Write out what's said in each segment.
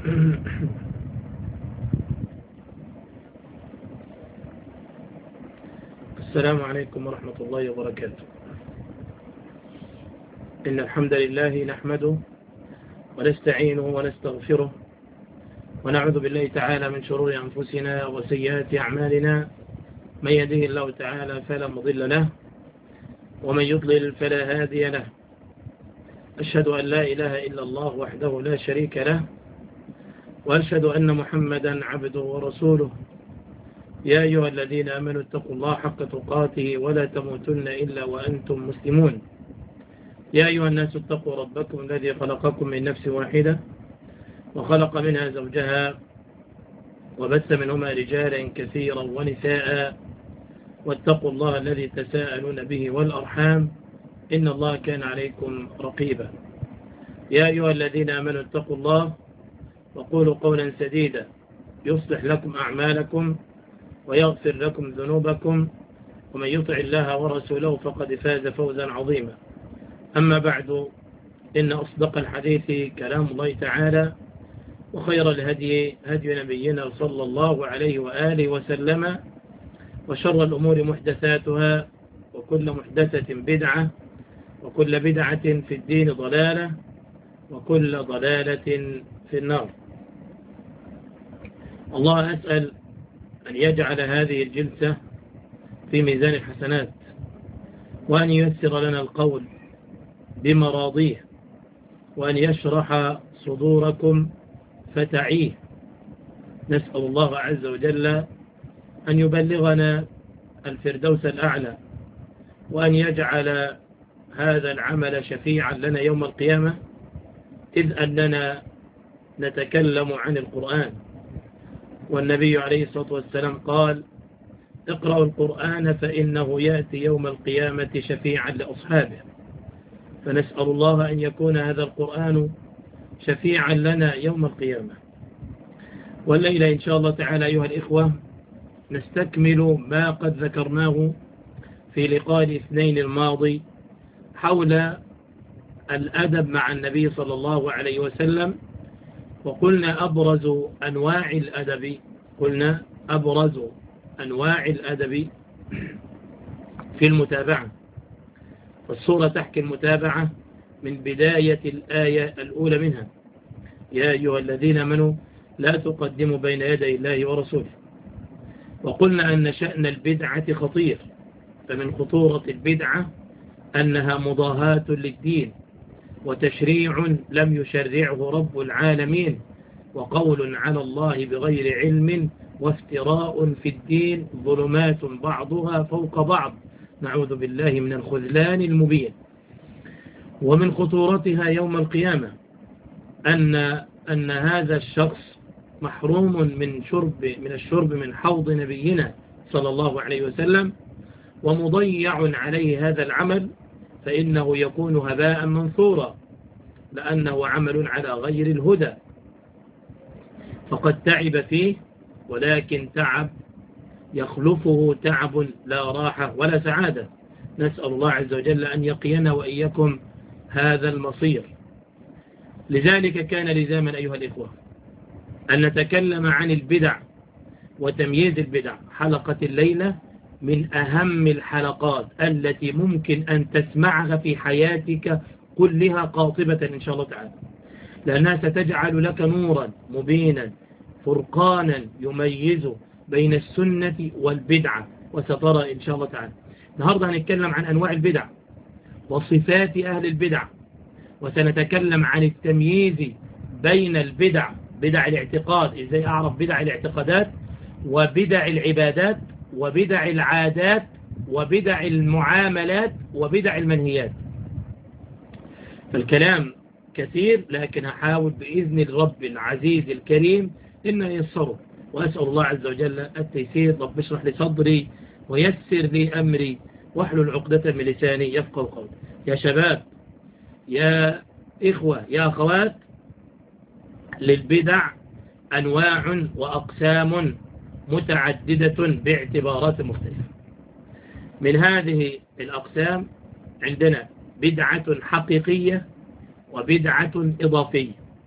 السلام عليكم ورحمة الله وبركاته إن الحمد لله نحمده ونستعينه ونستغفره ونعوذ بالله تعالى من شرور أنفسنا وسيئات أعمالنا من يده الله تعالى فلا مضل له ومن يضلل فلا هادي له أشهد أن لا إله إلا الله وحده لا شريك له وأشهد أن محمدا عبده ورسوله يا أيها الذين آمنوا اتقوا الله حق تقاته ولا تموتن إلا وأنتم مسلمون يا أيها الناس اتقوا ربكم الذي خلقكم من نفس واحدة وخلق منها زوجها وبث منهما رجالا كثيرا ونساء واتقوا الله الذي تساءلون به والأرحام إن الله كان عليكم رقيبا يا أيها الذين آمنوا اتقوا الله وقولوا قولا سديدا يصلح لكم أعمالكم ويغفر لكم ذنوبكم ومن يطع الله ورسوله فقد فاز فوزا عظيما أما بعد إن أصدق الحديث كلام الله تعالى وخير الهدي هدي نبينا صلى الله عليه وآله وسلم وشر الأمور محدثاتها وكل محدثة بدعة وكل بدعة في الدين ضلالة وكل ضلالة في النار الله أسأل أن يجعل هذه الجلسة في ميزان الحسنات وأن ييسر لنا القول بمراضيه وأن يشرح صدوركم فتعيه نسأل الله عز وجل أن يبلغنا الفردوس الأعلى وأن يجعل هذا العمل شفيعا لنا يوم القيامة إذ أننا نتكلم عن القرآن والنبي عليه الصلاة والسلام قال اقرأوا القرآن فإنه يأتي يوم القيامة شفيعا لأصحابه فنسأل الله أن يكون هذا القرآن شفيعا لنا يوم القيامة والليلة إن شاء الله تعالى أيها الإخوة نستكمل ما قد ذكرناه في لقاء الاثنين الماضي حول الأدب مع النبي صلى الله عليه وسلم وقلنا أبرز أنواع الأدب قلنا أبرز أنواع الأدب في المتابعة والصورة تحكي المتابعة من بداية الآية الأولى منها يا أيها الذين امنوا لا تقدموا بين يدي الله ورسوله وقلنا أن شأن البدعة خطير فمن خطورة البدعة أنها مضاهاة للدين وتشريع لم يشرعه رب العالمين وقول على الله بغير علم وافتراء في الدين ظلمات بعضها فوق بعض نعوذ بالله من الخذلان المبين ومن خطورتها يوم القيامة أن, أن هذا الشخص محروم من شرب من الشرب من حوض نبينا صلى الله عليه وسلم ومضيع عليه هذا العمل فإنه يكون هباء منثورا لأنه عمل على غير الهدى فقد تعب فيه ولكن تعب يخلفه تعب لا راحة ولا سعادة نسأل الله عز وجل أن يقينا وإياكم هذا المصير لذلك كان لزاما أيها الإخوة أن نتكلم عن البدع وتمييز البدع حلقة الليلة من أهم الحلقات التي ممكن أن تسمعها في حياتك كلها قاطبة إن شاء الله تعالى لأنها ستجعل لك نورا مبينا فرقانا يميز بين السنة والبدعة وسترى إن شاء الله تعالى النهاردة هنتكلم عن أنواع البدع وصفات أهل البدع وسنتكلم عن التمييز بين البدع بدع الاعتقاد إزاي أعرف بدع الاعتقادات وبدع العبادات وبدع العادات وبدع المعاملات وبدع المنهيات فالكلام كثير لكن هحاول بإذن الرب العزيز الكريم إنه يسره وأسأل الله عز وجل التيسير رب اشرح لي صدري ويسر لي أمري واحلل عقدة من لساني يفقه قولي يا شباب يا إخوة يا أخوات للبدع أنواع وأقسام متعددة باعتبارات مختلفة من هذه الأقسام عندنا بدعة حقيقية وبدعة إضافية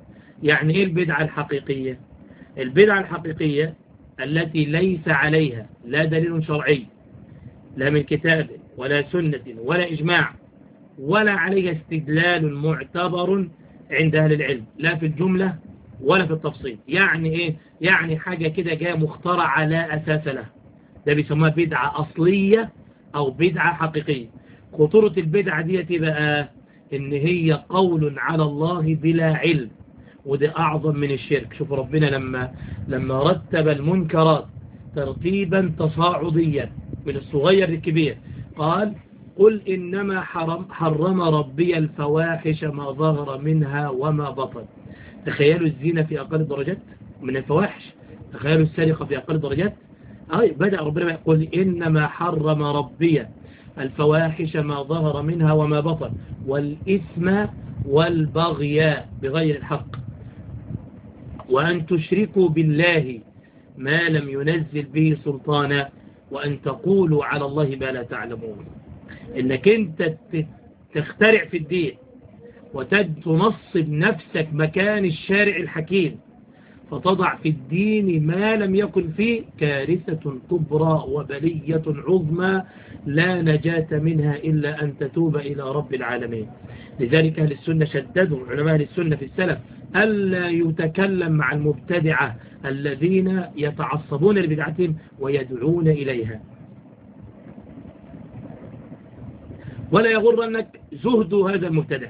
يعني إيه البدعة الحقيقية البدعة الحقيقية التي ليس عليها لا دليل شرعي لا من كتاب ولا سنة ولا إجماع ولا عليها استدلال معتبر عند أهل العلم لا في الجملة ولا في التفصيل يعني إيه يعني حاجة كده جاء مخترعة لا أساس لها ده بيسموها بدعة أصلية أو بدعة حقيقية خطورة البدعة دي بقى إن هي قول على الله بلا علم وده أعظم من الشرك شوف ربنا لما لما رتب المنكرات ترتيبا تصاعديا من الصغير للكبير قال قل إنما حرم, حرم ربي الفواحش ما ظهر منها وما بطن تخيلوا الزينة في أقل الدرجات من الفواحش تخيلوا السرقة في أقل الدرجات أي بدأ ربنا يقول إنما حرم ربي الفواحش ما ظهر منها وما بطن والإثم والبغي بغير الحق وأن تشركوا بالله ما لم ينزل به سلطانا وأن تقولوا على الله ما لا تعلمون إنك أنت تخترع في الدين وتنصب نفسك مكان الشارع الحكيم فتضع في الدين ما لم يكن فيه كارثة كبرى وبلية عظمى لا نجاة منها إلا أن تتوب إلى رب العالمين لذلك أهل السنة شددوا علماء أهل السنة في السلف ألا يتكلم مع المبتدعة الذين يتعصبون لبدعتهم ويدعون إليها ولا يغرنك زهد هذا المبتدع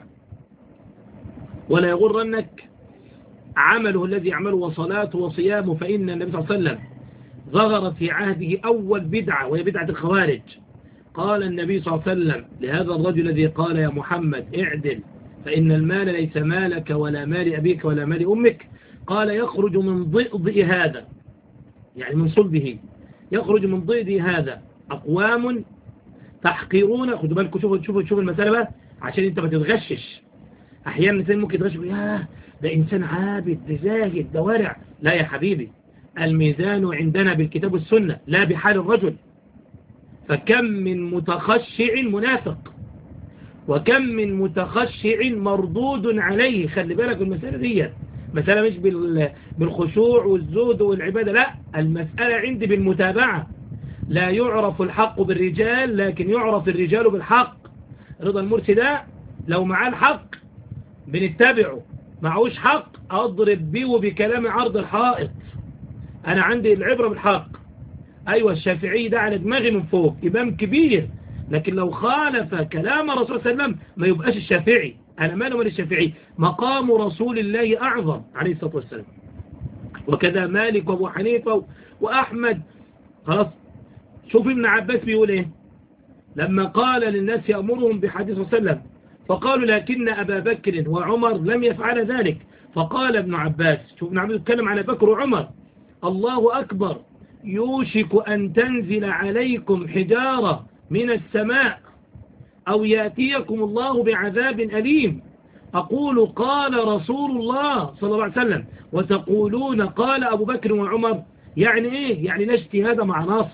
ولا يغرنك عمله الذي يعمله وصلاته وصيامه فإن النبي صلى الله عليه وسلم ظهرت في عهده أول بدعة وهي بدعة الخوارج قال النبي صلى الله عليه وسلم لهذا الرجل الذي قال يا محمد اعدل فإن المال ليس مالك ولا مال أبيك ولا مال أمك قال يخرج من ضئضئ هذا يعني من صلبه يخرج من ضئضئ هذا أقوام تحقرون خدوا بالكم شوفوا شوفوا شوفوا المسألة بقى عشان انت ما تتغشش احيانا الانسان ممكن يتغشش ياه ده انسان عابد ده زاهد ده ورع لا يا حبيبي الميزان عندنا بالكتاب والسنة لا بحال الرجل فكم من متخشع منافق وكم من متخشع مردود عليه خلي بالك المسألة دي مسألة مش بالخشوع والزهد والعبادة لا المسألة عندي بالمتابعة لا يعرف الحق بالرجال لكن يعرف الرجال بالحق رضا المرسي ده لو معاه الحق بنتبعه معهوش حق أضرب بيه وبكلام عرض الحائط أنا عندي العبرة بالحق أيوة الشافعي ده على دماغي من فوق إمام كبير لكن لو خالف كلام الرسول صلى الله عليه وسلم ما يبقاش الشافعي أنا ماله من الشافعي مقام رسول الله أعظم عليه الصلاة والسلام وكذا مالك وابو حنيفة وأحمد خلاص شوف ابن عباس بيقول ايه لما قال للناس يأمرهم بحديث صلى الله عليه وسلم فقالوا لكن أبا بكر وعمر لم يفعل ذلك فقال ابن عباس شوف ابن عباس يتكلم على بكر وعمر الله أكبر يوشك أن تنزل عليكم حجارة من السماء أو يأتيكم الله بعذاب أليم أقول قال رسول الله صلى الله عليه وسلم وتقولون قال أبو بكر وعمر يعني إيه يعني لا اجتهاد مع نص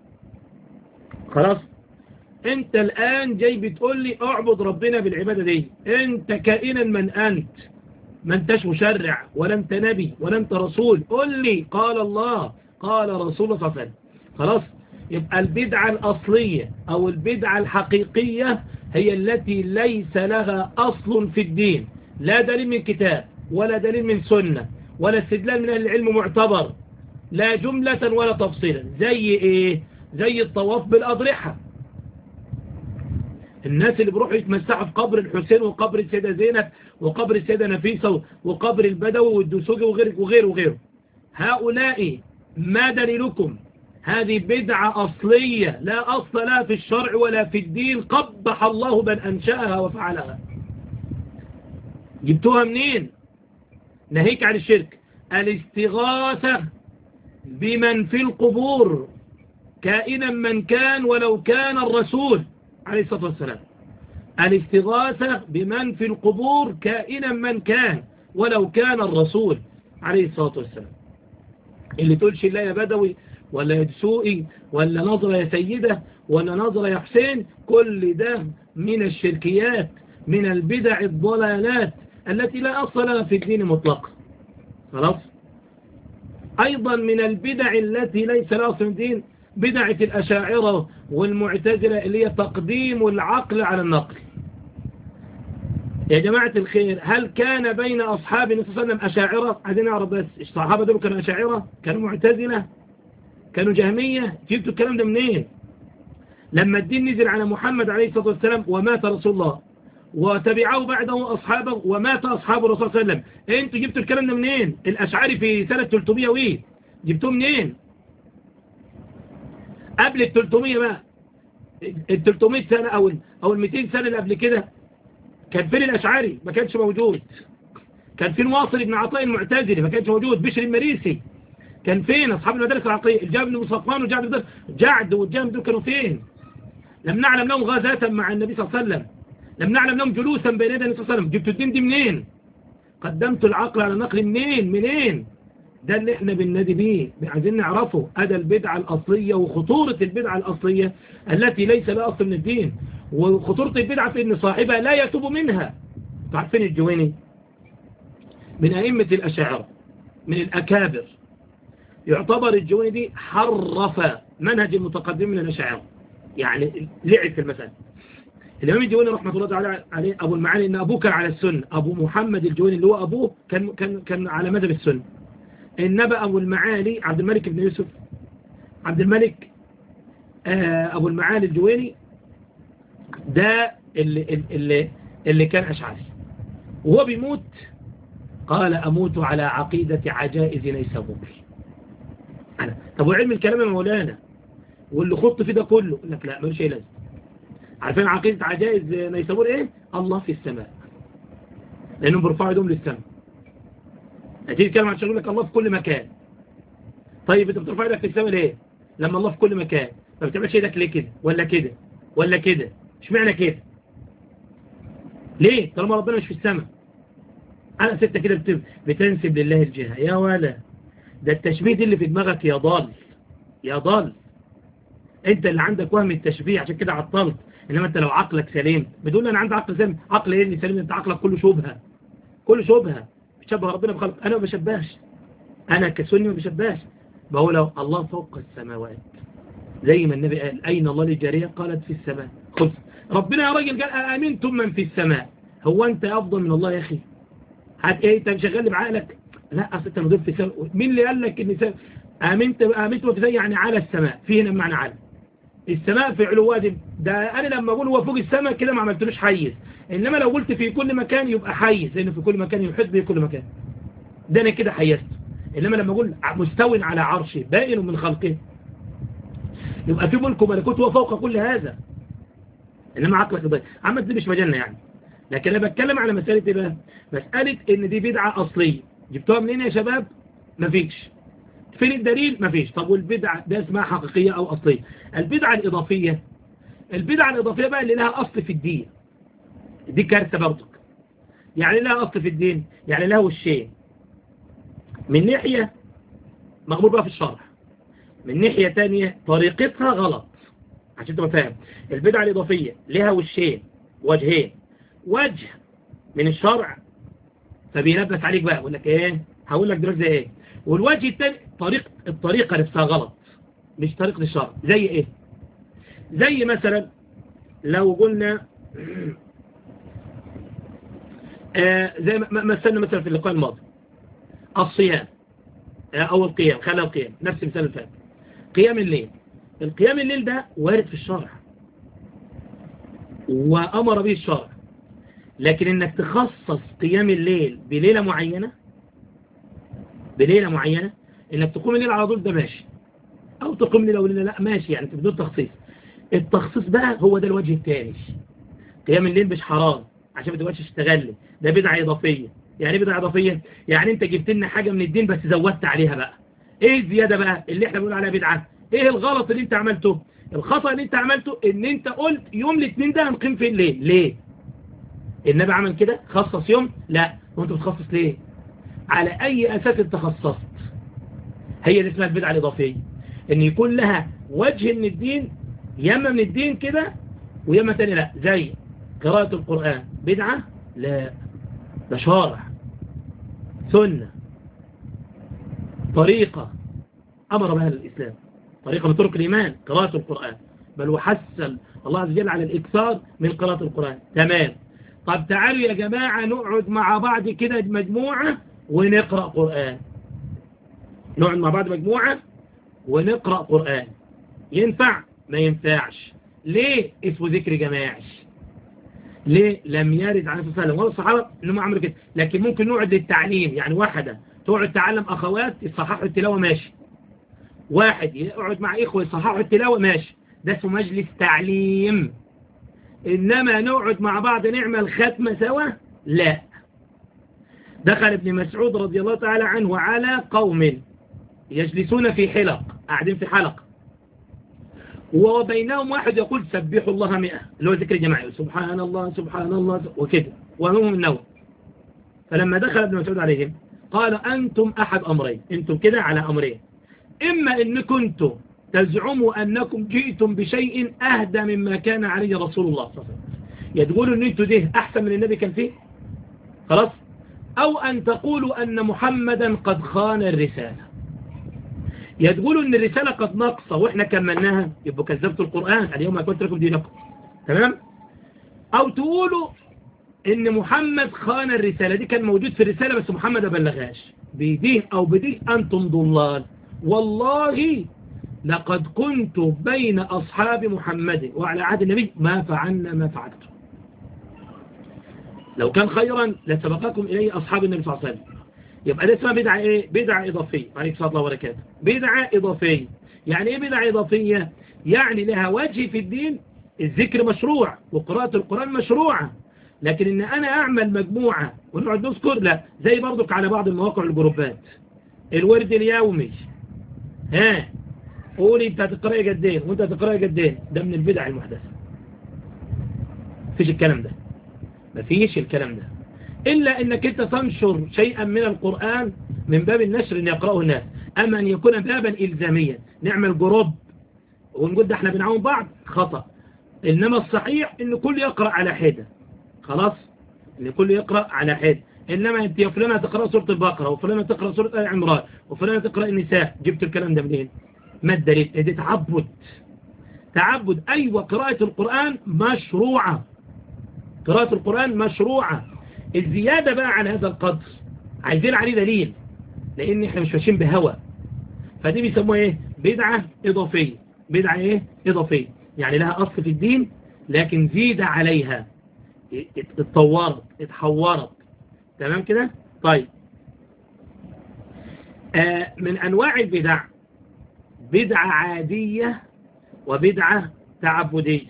خلاص انت الآن جاي بتقول لي اعبد ربنا بالعبادة دي انت كائنا من انت ما انتش مشرع ولا انت نبي ولا انت رسول قل لي قال الله قال رسول الله صلى الله عليه وسلم خلاص يبقى البدعة الأصلية أو البدعة الحقيقية هي التي ليس لها أصل في الدين لا دليل من كتاب ولا دليل من سنة ولا استدلال من أهل العلم معتبر لا جملة ولا تفصيلا زي إيه زي الطواف بالأضرحة الناس اللي بيروحوا يتمسحوا في قبر الحسين وقبر السيدة زينب وقبر السيدة نفيسة وقبر البدوي والدسوقي وغيره وغيره وغيره هؤلاء ما دليلكم هذه بدعة أصلية لا أصل لها في الشرع ولا في الدين قبح الله من أنشأها وفعلها جبتوها منين نهيك عن الشرك الاستغاثة بمن في القبور كائنا من كان ولو كان الرسول عليه الصلاة والسلام الاستغاثة بمن في القبور كائنا من كان ولو كان الرسول عليه الصلاة والسلام اللي تقولش الله يا بدوي ولا يا دسوقي ولا نظرة يا سيدة ولا نظرة يا حسين كل ده من الشركيات من البدع الضلالات التي لا أصل لها في الدين مطلقا خلاص أيضا من البدع التي ليس لها أصل دين بدعة الأشاعرة والمعتزلة اللي هي تقديم العقل على النقل يا جماعة الخير هل كان بين أصحاب النبي صلى الله عليه وسلم أشاعرة عايزين نعرف بس الصحابة دول كانوا أشاعرة كانوا معتزلة كانوا جهمية جبتوا الكلام ده منين لما الدين نزل على محمد عليه الصلاة والسلام ومات رسول الله وتبعه بعده أصحابه ومات أصحاب الرسول صلى الله عليه وسلم انتوا جبتوا الكلام ده منين الأشعاري في سنة 300 وإيه جبتوه منين قبل ال 300 بقى ال 300 سنة أو أو ال 200 سنة اللي قبل كده كان فين الأشعري ما كانش موجود كان فين واصل ابن عطاء المعتزلي ما كانش موجود بشر المريسي كان فين أصحاب المدارس العقلية الجاب بن مصفان وجعد بن جعد والجام دول كانوا فين لم نعلم لهم غازاة مع النبي صلى الله عليه وسلم لم نعلم لهم جلوسا بين يدي النبي صلى الله عليه وسلم جبتوا الدين دي منين قدمت العقل على النقل منين منين ده اللي احنا بننادي بيه عايزين نعرفه ادى البدعة الأصلية وخطورة البدعة الأصلية التي ليس لها أصل من الدين وخطورة البدعة في ان صاحبها لا يتوب منها تعرفين الجويني من أئمة الأشاعرة من الأكابر يعتبر الجويني دي حرف منهج المتقدم من الأشاعرة يعني لعب في المسألة الإمام الجويني رحمة الله تعالى عليه أبو المعاني إن أبوه كان على السنة أبو محمد الجويني اللي هو أبوه كان كان كان على مذهب السنة إنما أبو المعالي عبد الملك بن يوسف عبد الملك آه أبو المعالي الجويني ده اللي, اللي, اللي كان أشعري وهو بيموت قال أموت على عقيدة عجائز نيسابور طب وعلم الكلام يا مولانا واللي خط في ده كله يقول لك لا ملوش شيء لازم عارفين عقيدة عجائز نيسابور ايه الله في السماء لانهم بيرفعوا ايدهم للسماء هتيجي تتكلم عن يقول لك الله في كل مكان طيب انت بترفع ايدك في السماء ليه لما الله في كل مكان ما بتعملش ايدك ليه كده ولا كده ولا كده اشمعنى كده ليه طالما ربنا مش في السماء انا ستة كده بتنسب لله الجهة يا ولا ده التشبيه دي اللي في دماغك يا ضال يا ضال انت اللي عندك وهم التشبيه عشان كده عطلت انما انت لو عقلك سليم بتقول انا عندي عقل سليم عقل ايه اللي سليم انت عقلك كله شبهه كله شبهه بتشبه ربنا بخلق انا ما بشبهش انا كسني ما بشبهش بقول الله فوق السماوات زي ما النبي قال اين الله للجاريه قالت في السماء خلص ربنا يا راجل قال امنتم من في السماء هو انت افضل من الله يا اخي هات ايه انت شغال بعقلك لا اصل انت نضيف في السماء مين اللي قال لك ان سماء امنت امنت في زي يعني على السماء في هنا معنى على السماء في علوات ده انا لما اقول هو فوق السماء كده ما عملتلوش حيز انما لو قلت في كل مكان يبقى حيز لانه في كل مكان يحيط به كل مكان ده انا كده حيزته انما لما اقول مستو على عرشه بائن من خلقه يبقى في ملك وملكوت هو فوق كل هذا انما عقلك ضيق عمل دي مش مجالنا يعني لكن انا بتكلم على مسألة ايه بقى مسألة ان دي بدعة اصلية جبتوها منين يا شباب مفيش فين الدليل مفيش طب والبدعة ده اسمها حقيقية او اصلية البدعة الاضافية البدعة الاضافية بقى اللي لها اصل في الدين دي كارثة برضك يعني لها اصل في الدين يعني لها وشين من ناحية مغمور بقى في الشرح من ناحية تانية طريقتها غلط عشان تبقى فاهم البدعة الإضافية لها وشين وجهين وجه من الشرع فبيلبس عليك بقى يقول لك ايه هقول لك دلوقتي ايه والوجه الثاني طريق الطريقة نفسها غلط مش طريقة الشرع زي ايه زي مثلا لو قلنا آه زي ما مثلنا مثلا في اللقاء الماضي الصيام او القيام خلال القيام نفس مثال الفات قيام الليل القيام الليل ده وارد في الشرع وأمر به الشرع لكن انك تخصص قيام الليل بليلة معينة بليلة معينة انك تقوم الليل على طول ده ماشي او تقوم ليلة وليلة لا ماشي يعني بدون تخصيص التخصيص بقى هو ده الوجه الثاني قيام الليل مش حرام عشان ما تبقاش تشتغل ده بدعة إضافية يعني ايه بدعة إضافية يعني انت جبت لنا حاجة من الدين بس زودت عليها بقى ايه الزيادة بقى اللي احنا بنقول عليها بدعة ايه الغلط اللي انت عملته الخطأ اللي انت عملته ان انت قلت يوم الاثنين ده هنقيم في الليل ليه النبي عمل كده خصص يوم لا وانت بتخصص ليه على اي اساس انت خصصت هي اللي اسمها البدعة الاضافية ان يكون لها وجه من الدين ياما من الدين كده وياما تاني لا زي قراءة القرآن بدعة لا ده شارع سنة طريقة أمر بها الإسلام طريقة من طرق الإيمان قراءة القرآن بل وحسن الله عز وجل على الإكثار من قراءة القرآن تمام طب تعالوا يا جماعة نقعد مع بعض كده مجموعة ونقرأ قرآن نقعد مع بعض مجموعة ونقرأ قرآن ينفع ما ينفعش ليه اسمه ذكر جماعي ليه لم يرد عن الصلاة والسلام ولا الصحابة انهم عملوا كده لكن ممكن نقعد للتعليم يعني واحدة تقعد تعلم اخوات يصححوا التلاوة ماشي واحد يقعد مع اخوة يصححوا التلاوة ماشي ده اسمه مجلس تعليم انما نقعد مع بعض نعمل ختمة سوا لا دخل ابن مسعود رضي الله تعالى عنه على قوم يجلسون في حلق قاعدين في حلقة وبينهم واحد يقول سبحوا الله مئة اللي هو ذكر جماعي سبحان الله سبحان الله وكده وهم النوم فلما دخل ابن مسعود عليهم قال أنتم أحد أمرين أنتم كده على أمرين إما إن كنتم تزعموا أنكم جئتم بشيء أهدى مما كان عليه رسول الله صلى الله عليه وسلم يتقولوا أن أنتم ده أحسن من النبي كان فيه خلاص أو أن تقولوا أن محمدا قد خان الرسالة يا تقولوا ان الرسالة قد ناقصة واحنا كملناها يبقوا كذبتوا القرآن اليوم اكملت لكم دينكم تمام او تقولوا ان محمد خان الرسالة دي كان موجود في الرسالة بس محمد ما بلغهاش بدين او بدين انتم ضلال والله لقد كنت بين اصحاب محمد وعلى عهد النبي ما فعلنا ما فعلتم لو كان خيرا لسبقكم اليه اصحاب النبي صلى الله عليه وسلم يبقى ده اسمها بدعة ايه بدعة اضافية عليك صلى الله وبركاته بدعة اضافية يعني ايه بدعة اضافية يعني لها وجه في الدين الذكر مشروع وقراءة القرآن مشروعة لكن ان انا اعمل مجموعة ونقعد نذكر لا زي برضك على بعض المواقع الجروبات الورد اليومي ها قولي انت هتقرأي قدين وانت هتقرأي قدين ده من البدع المحدثة مفيش الكلام ده مفيش الكلام ده إلا أنك أنت تنشر شيئا من القرآن من باب النشر أن يقرأه الناس أما أن يكون بابا إلزاميا نعمل جروب ونقول ده احنا بنعاون بعض خطأ إنما الصحيح أن كل يقرأ على حدة خلاص أن كل يقرأ على حدة إنما أنت يا فلانة تقرأ سورة البقرة وفلانة تقرأ سورة آل عمران وفلانة تقرأ النساء جبت الكلام ده منين ما الدليل ده تعبد تعبد أيوة قراءة القرآن مشروعة قراءة القرآن مشروعة الزيادة بقى عن هذا القدر عايزين عليه دليل لان احنا مش ماشيين بهوى فدي بيسموها ايه بدعة اضافية بدعة ايه اضافية يعني لها اصل في الدين لكن زيد عليها اتطورت اتحورت تمام كده طيب آه من انواع البدع بدعة عادية وبدعة تعبدية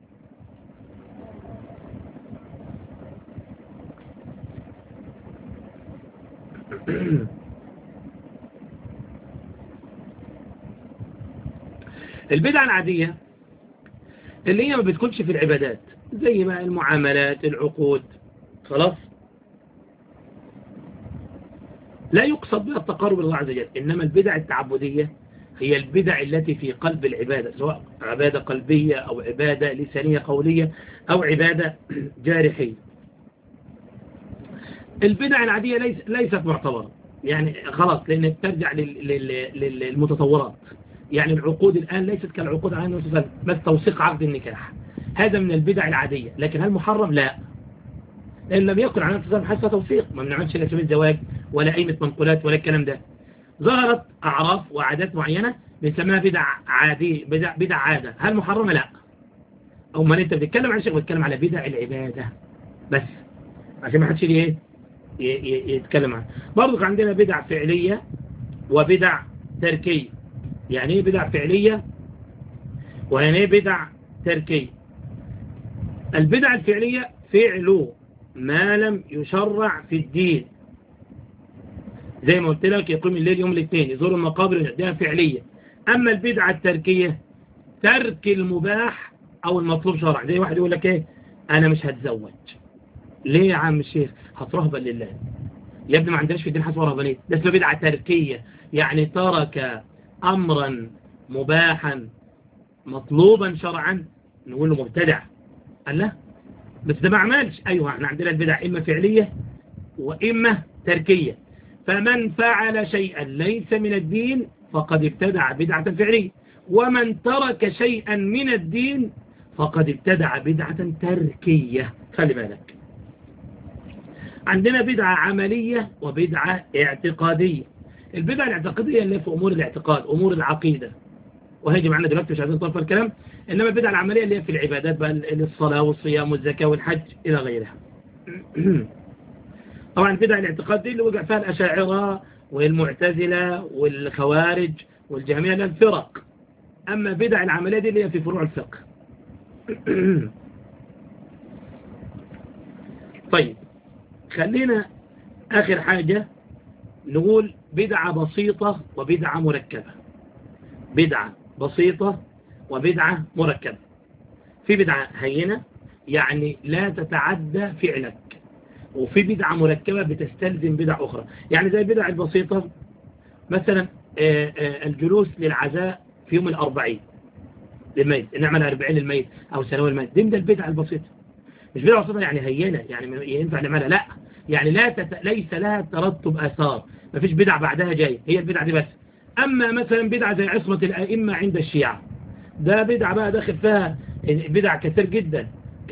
البدعة العادية اللي هي ما بتكونش في العبادات زي ما المعاملات العقود خلاص لا يقصد بها التقرب الله عز وجل إنما البدع التعبدية هي البدع التي في قلب العبادة سواء عبادة قلبية أو عبادة لسانية قولية أو عبادة جارحية البدع العادية ليس ليست معتبرة يعني خلاص لأن ترجع للمتطورات يعني العقود الآن ليست كالعقود عن النبي صلى الله عليه وسلم بس توثيق عقد النكاح هذا من البدع العادية لكن هل محرم لا لأن لم يكن عن النبي صلى الله عليه وسلم حسب توثيق ما بنعملش لا سبيل الزواج ولا قيمة منقولات ولا الكلام ده ظهرت أعراف وعادات معينة بنسميها بدع عادية بدع, بدع عادة هل محرمة لا أو ما أنت بتتكلم عن شيء بتتكلم على بدع العبادة بس عشان ما حدش ايه يتكلم عنها برضو عندنا بدع فعلية وبدع تركية يعني ايه بدع فعلية ويعني ايه بدع تركية البدع الفعلية فعل ما لم يشرع في الدين زي ما قلت لك يقوم الليل يوم الاثنين يزور المقابر ده فعلية أما البدعة التركية ترك المباح أو المطلوب شرع زي واحد يقول لك ايه أنا مش هتزوج ليه يا عم الشيخ هترهبا لله يا ابني ما عندناش في الدين حسوة رهبانية ده اسمه بدعة تركية يعني ترك أمرا مباحا مطلوبا شرعا نقول له مبتدع قال لا بس ده ما عملش أيوة احنا عندنا البدع إما فعلية وإما تركية فمن فعل شيئا ليس من الدين فقد ابتدع بدعة فعلية ومن ترك شيئا من الدين فقد ابتدع بدعة تركية خلي بالك عندنا بدعة عملية وبدعة اعتقادية البدعة الاعتقادية اللي في أمور الاعتقاد أمور العقيدة وهيجي معنا دلوقتي مش عايزين نطول الكلام إنما البدعة العملية اللي هي في العبادات بقى الصلاة والصيام والزكاة والحج إلى غيرها طبعا البدع الاعتقاد دي اللي وقع فيها الأشاعرة والمعتزلة والخوارج والجهمية الفرق أما بدع العملية دي اللي هي في فروع الفقه طيب خلينا آخر حاجة نقول بدعة بسيطة وبدعة مركبة بدعة بسيطة وبدعة مركبة في بدعة هينة يعني لا تتعدى فعلك وفي بدعة مركبة بتستلزم بدع أخرى يعني زي البدع البسيطة مثلا الجلوس للعزاء في يوم الأربعين للميت نعمل أربعين للميت أو سنوي الميت دي من البدع البسيطة مش بدعة بسيطة يعني هينة يعني ينفع نعملها لا يعني لا تت... ليس لها ترتب آثار ما فيش بدع بعدها جاي هي البدعة دي بس أما مثلا بدعة زي عصمة الأئمة عند الشيعة ده بدعة بقى داخل فيها بدع كثير جدا ك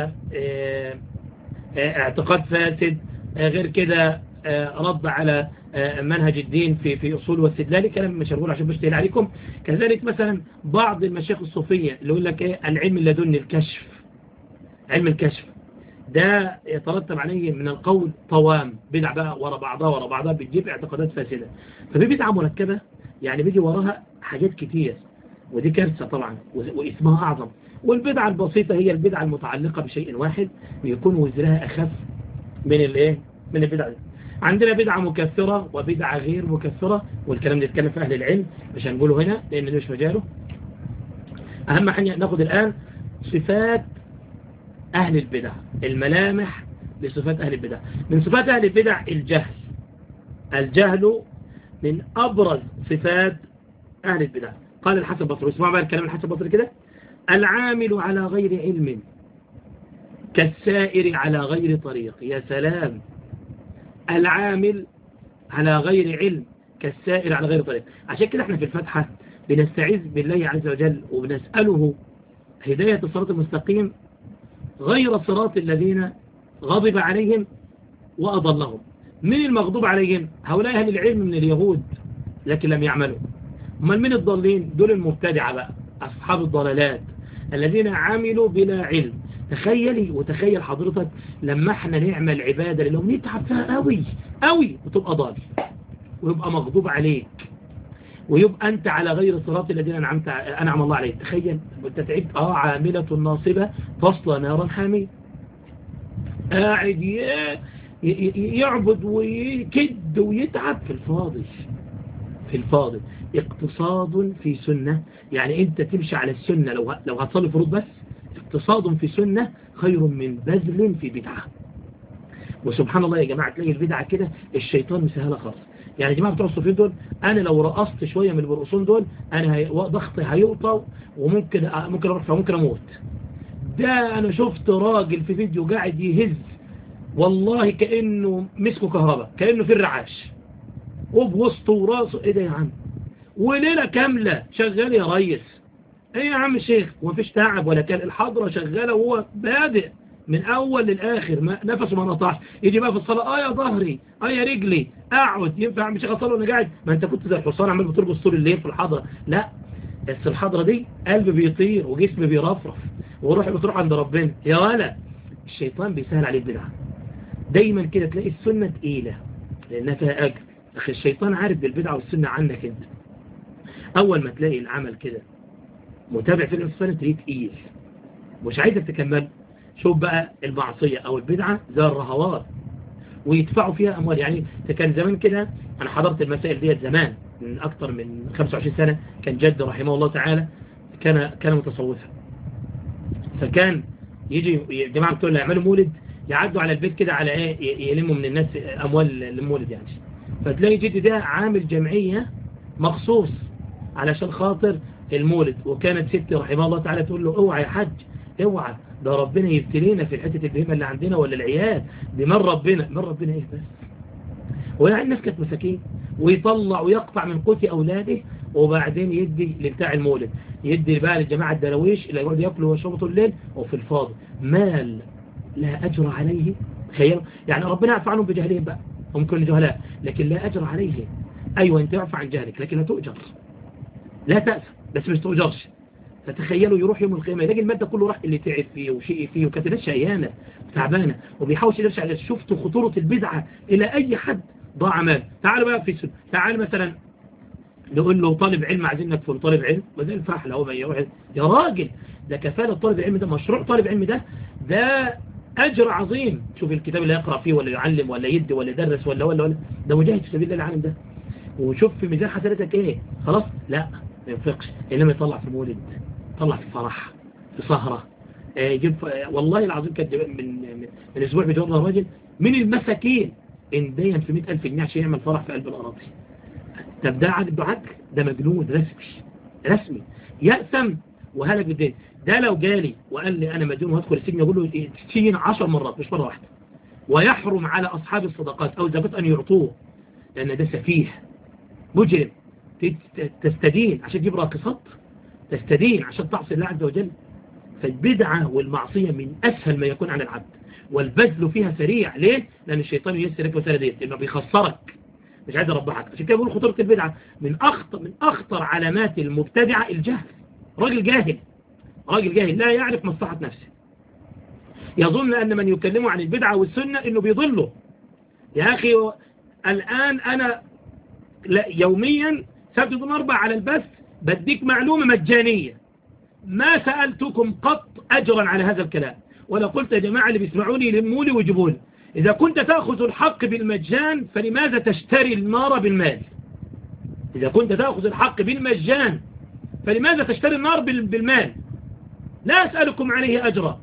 اعتقاد فاسد غير كده رد على منهج الدين في في أصول واستدلال كلام مش هقول عشان بشتهل عليكم كذلك مثلا بعض المشايخ الصوفية اللي يقول لك ايه العلم اللدني الكشف علم الكشف ده يترتب عليه من القول طوام بدع بقى ورا بعضها ورا بعضها بتجيب اعتقادات فاسدة ففي بدعة مركبة يعني بيجي وراها حاجات كتير ودي كارثة طبعا واسمها أعظم والبدعة البسيطة هي البدعة المتعلقة بشيء واحد بيكون وزرها أخف من الايه من البدعة دي عندنا بدعة مكثرة وبدعة غير مكثرة والكلام ده يتكلم في أهل العلم مش هنقوله هنا لأن ده مش مجاله أهم حاجة ناخد الآن صفات أهل البدع الملامح لصفات أهل البدع من صفات أهل البدع الجهل الجهل من أبرز صفات أهل البدع قال الحسن البصري اسمعوا بقى الكلام الحسن البصري كده العامل على غير علم كالسائر على غير طريق يا سلام العامل على غير علم كالسائر على غير طريق عشان كده احنا في الفتحة بنستعيذ بالله عز وجل وبنسأله هداية الصراط المستقيم غير صراط الذين غضب عليهم وأضلهم من المغضوب عليهم هؤلاء أهل العلم من اليهود لكن لم يعملوا من من الضالين دول المبتدعة بقى أصحاب الضلالات الذين عملوا بلا علم تخيلي وتخيل حضرتك لما احنا نعمل عبادة لو نتعب فيها قوي قوي وتبقى ضال ويبقى مغضوب عليك ويبقى أنت على غير صراط الذين أنعمت أنعم الله عليك تخيل وانت تعبت اه عاملة ناصبة تصلى نارا حامية قاعد يعبد ويكد ويتعب في الفاضي في الفاضل اقتصاد في سنة يعني انت تمشي على السنة لو لو هتصلي فروض بس اقتصاد في سنة خير من بذل في بدعة وسبحان الله يا جماعة تلاقي البدعة كده الشيطان مسهلة خالص يعني يا جماعة بتوع الصوفيين دول انا لو رقصت شوية من البرقصون دول انا هي... ضغطي هيقطع وممكن ممكن اروح فممكن اموت ده انا شفت راجل في فيديو قاعد يهز والله كأنه مسكه كهرباء كأنه في الرعاش وبوسطه وراسه ايه ده يا عم وليلة كاملة شغال يا ريس ايه يا عم الشيخ ومفيش تعب ولا كان الحضرة شغالة وهو بادئ من اول للاخر ما نفسه ما نطعش يجي بقى في الصلاة اه يا ظهري اه يا رجلي اقعد ينفع يا عم الشيخ اصلي وانا قاعد ما انت كنت زي الحصان عمال بترقص طول الليل في الحضرة لا بس الحضرة دي قلبي بيطير وجسمي بيرفرف وروحي بتروح عند ربنا يا ولا الشيطان بيسهل عليه البدعة دايما كده تلاقي السنة تقيلة لانها فيها اجر أخي الشيطان عارف بالبدعة والسنة عنك أنت أول ما تلاقي العمل كده متابع في الإنسان تلاقيه تقيل مش عايزك تكمل شوف بقى المعصية أو البدعة زي الرهوات ويدفعوا فيها أموال يعني كان زمان كده أنا حضرت المسائل ديت زمان من أكتر من 25 سنة كان جد رحمه الله تعالى كان كان متصوفا فكان يجي جماعة بتوع اللي يعملوا مولد يعدوا على البيت كده على ايه يلموا من الناس أموال المولد يعني فتلاقي جدي ده عامل جمعية مخصوص علشان خاطر المولد وكانت ستي رحمه الله تعالى تقول له اوعى يا حج اوعى ده ربنا يبتلينا في الحتة البهيمة اللي عندنا ولا العيال دي من ربنا من ربنا ايه بس ويعني الناس كانت مساكين ويطلع ويقطع من قوت أولاده وبعدين يدي لبتاع المولد يدي بقى للجماعة الدرويش اللي يقعدوا ياكلوا ويشربوا طول الليل وفي الفاضي مال لا أجر عليه تخيلوا يعني ربنا يعفو عنهم بجهلهم بقى هم كل جهلاء لكن لا أجر عليه أيوة أنت يعفى عن جهلك لكن لا تؤجر لا تأسف بس مش تؤجرش فتخيلوا يروح يوم القيامة يلاقي المادة كله راح اللي تعب فيه وشيء فيه وكانت ناس شقيانة تعبانة وبيحاول يرجع على شفتوا خطورة البدعة إلى أي حد ضاع مال تعالوا بقى في سنة تعال مثلا نقول له طالب علم عايزين نكفل طالب علم وزي الفحل هو يروح يا راجل ده كفالة طالب العلم ده مشروع طالب علم ده ده أجر عظيم شوف الكتاب اللي يقرأ فيه ولا يعلم ولا يدي ولا يدرس ولا ولا ولا ده مجاهد في سبيل الله العالم ده وشوف في ميزان حسناتك ايه خلاص لا ما ينفقش انما يطلع في مولد يطلع في فرح في سهرة يجيب والله العظيم كانت من من, من اسبوع بيجرنا راجل من المساكين اندين في 100000 جنيه عشان يعمل فرح في قلب الاراضي طب ده عقد عقد ده مجنون رسمي رسمي يأثم وهلك بالدين ده لو جالي وقال لي انا مجنون وهدخل السجن اقول له تسجن 10 مرات مش مره واحده ويحرم على اصحاب الصدقات او الزكاه ان يعطوه لان ده سفيه مجرم تستدين عشان تجيب راقصات تستدين عشان تعصي الله عز وجل فالبدعة والمعصية من أسهل ما يكون على العبد والبذل فيها سريع ليه؟ لأن الشيطان ييسر لك وسيلة ديت لأنه بيخسرك مش عايز يربحك عشان كده بقول خطورة البدعة من أخطر من أخطر علامات المبتدعة الجهل راجل جاهل راجل جاهل لا يعرف مصلحة نفسه يظن أن من يكلمه عن البدعة والسنة إنه بيضله يا أخي الآن أنا يوميا سبت يوم أربع على البث بديك معلومة مجانية ما سألتكم قط أجرا على هذا الكلام ولا قلت يا جماعة اللي بيسمعوني لمولي وجبوني إذا كنت تأخذ الحق بالمجان فلماذا تشتري النار بالمال إذا كنت تأخذ الحق بالمجان فلماذا تشتري النار بالمال لا أسألكم عليه أجرا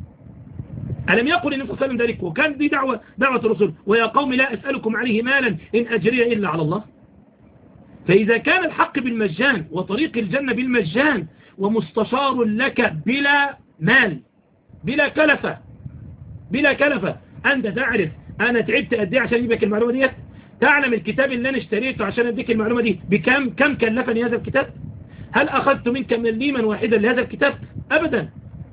ألم يقل النبي صلى الله عليه وسلم ذلك وكان دي دعوة, دعوة الرسول ويا قوم لا أسألكم عليه مالا إن أجري إلا على الله فإذا كان الحق بالمجان وطريق الجنة بالمجان ومستشار لك بلا مال بلا كلفة بلا كلفة أنت تعرف أنا تعبت قد ايه عشان أجيبك المعلومة ديت تعلم الكتاب اللي أنا اشتريته عشان أديك المعلومة دي بكم كم كلفني هذا الكتاب هل أخذت منك مليما واحدا لهذا الكتاب أبدا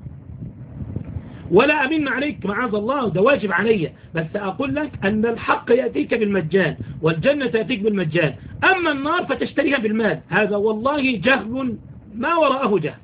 ولا أمن عليك معاذ الله ده واجب علي بس أقول لك أن الحق يأتيك بالمجان والجنة تأتيك بالمجان أما النار فتشتريها بالمال هذا والله جهل ما وراءه جهل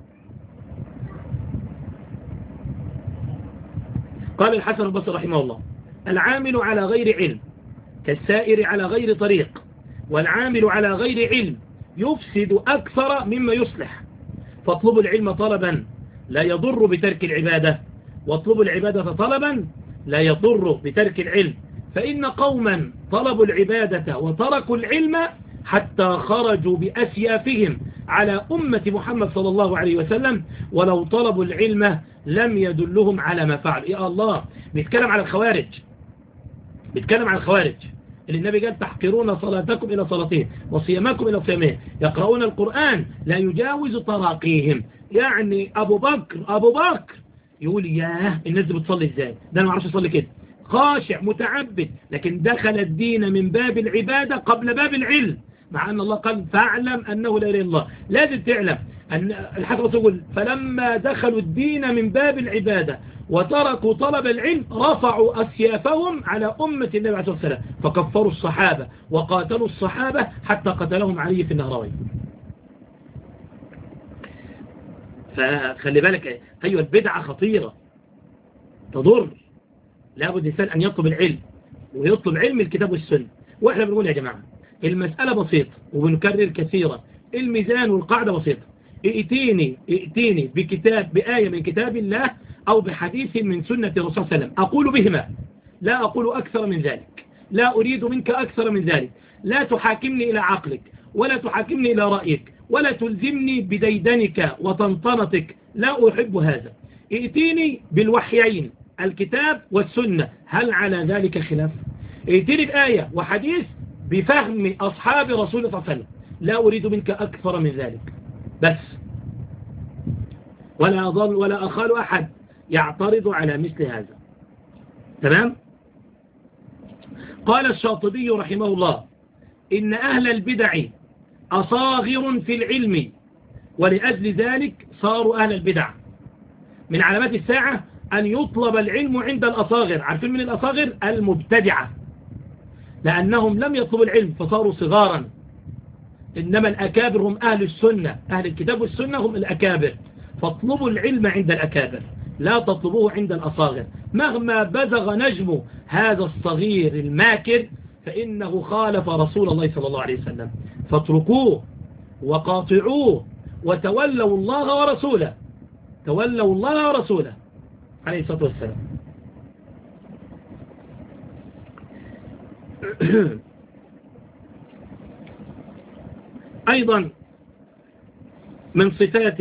قال الحسن البصري رحمه الله العامل على غير علم كالسائر على غير طريق والعامل على غير علم يفسد أكثر مما يصلح فاطلبوا العلم طلبا لا يضر بترك العبادة واطلبوا العبادة طلبا لا يضر بترك العلم فإن قوما طلبوا العبادة وتركوا العلم حتى خرجوا بأسيافهم على أمة محمد صلى الله عليه وسلم ولو طلبوا العلم لم يدلهم على ما فعل يا الله بيتكلم على الخوارج بيتكلم على الخوارج اللي النبي قال تحقرون صلاتكم إلى صلاتهم وصيامكم إلى صيامهم يقرؤون القرآن لا يجاوز تراقيهم يعني أبو بكر أبو بكر يقول ياه الناس دي بتصلي ازاي ده انا ما اعرفش اصلي كده خاشع متعبد لكن دخل الدين من باب العبادة قبل باب العلم مع أن الله قال فاعلم أنه لا إله إلا الله لازم تعلم أن الحسن يقول فلما دخلوا الدين من باب العبادة وتركوا طلب العلم رفعوا أسيافهم على أمة النبي عليه الصلاة والسلام فكفروا الصحابة وقاتلوا الصحابة حتى قتلهم علي في النهروين فخلي بالك أيوة البدعة خطيرة تضر لابد الإنسان أن يطلب العلم ويطلب علم الكتاب والسنة وإحنا بنقول يا جماعة المسألة بسيطة وبنكرر كثيرا الميزان والقاعدة بسيطة ائتيني ائتيني بكتاب بآية من كتاب الله أو بحديث من سنة الرسول صلى الله عليه وسلم أقول بهما لا أقول أكثر من ذلك لا أريد منك أكثر من ذلك لا تحاكمني إلى عقلك ولا تحاكمني إلى رأيك ولا تلزمني بديدنك وطنطنتك لا أحب هذا ائتيني بالوحيين الكتاب والسنة هل على ذلك خلاف ائتيني بآية وحديث بفهم أصحاب رسول الله صلى الله عليه وسلم لا أريد منك أكثر من ذلك بس ولا أظل ولا أخال أحد يعترض على مثل هذا تمام قال الشاطبي رحمه الله إن أهل البدع أصاغر في العلم ولأجل ذلك صاروا أهل البدع من علامات الساعة أن يطلب العلم عند الأصاغر عارفين من الأصاغر المبتدعة لأنهم لم يطلبوا العلم فصاروا صغارا إنما الأكابر هم أهل السنة أهل الكتاب والسنة هم الأكابر فاطلبوا العلم عند الأكابر لا تطلبوه عند الأصاغر مهما بزغ نجم هذا الصغير الماكر فإنه خالف رسول الله صلى الله عليه وسلم فاتركوه وقاطعوه وتولوا الله ورسوله تولوا الله ورسوله عليه الصلاة والسلام أيضا من صفات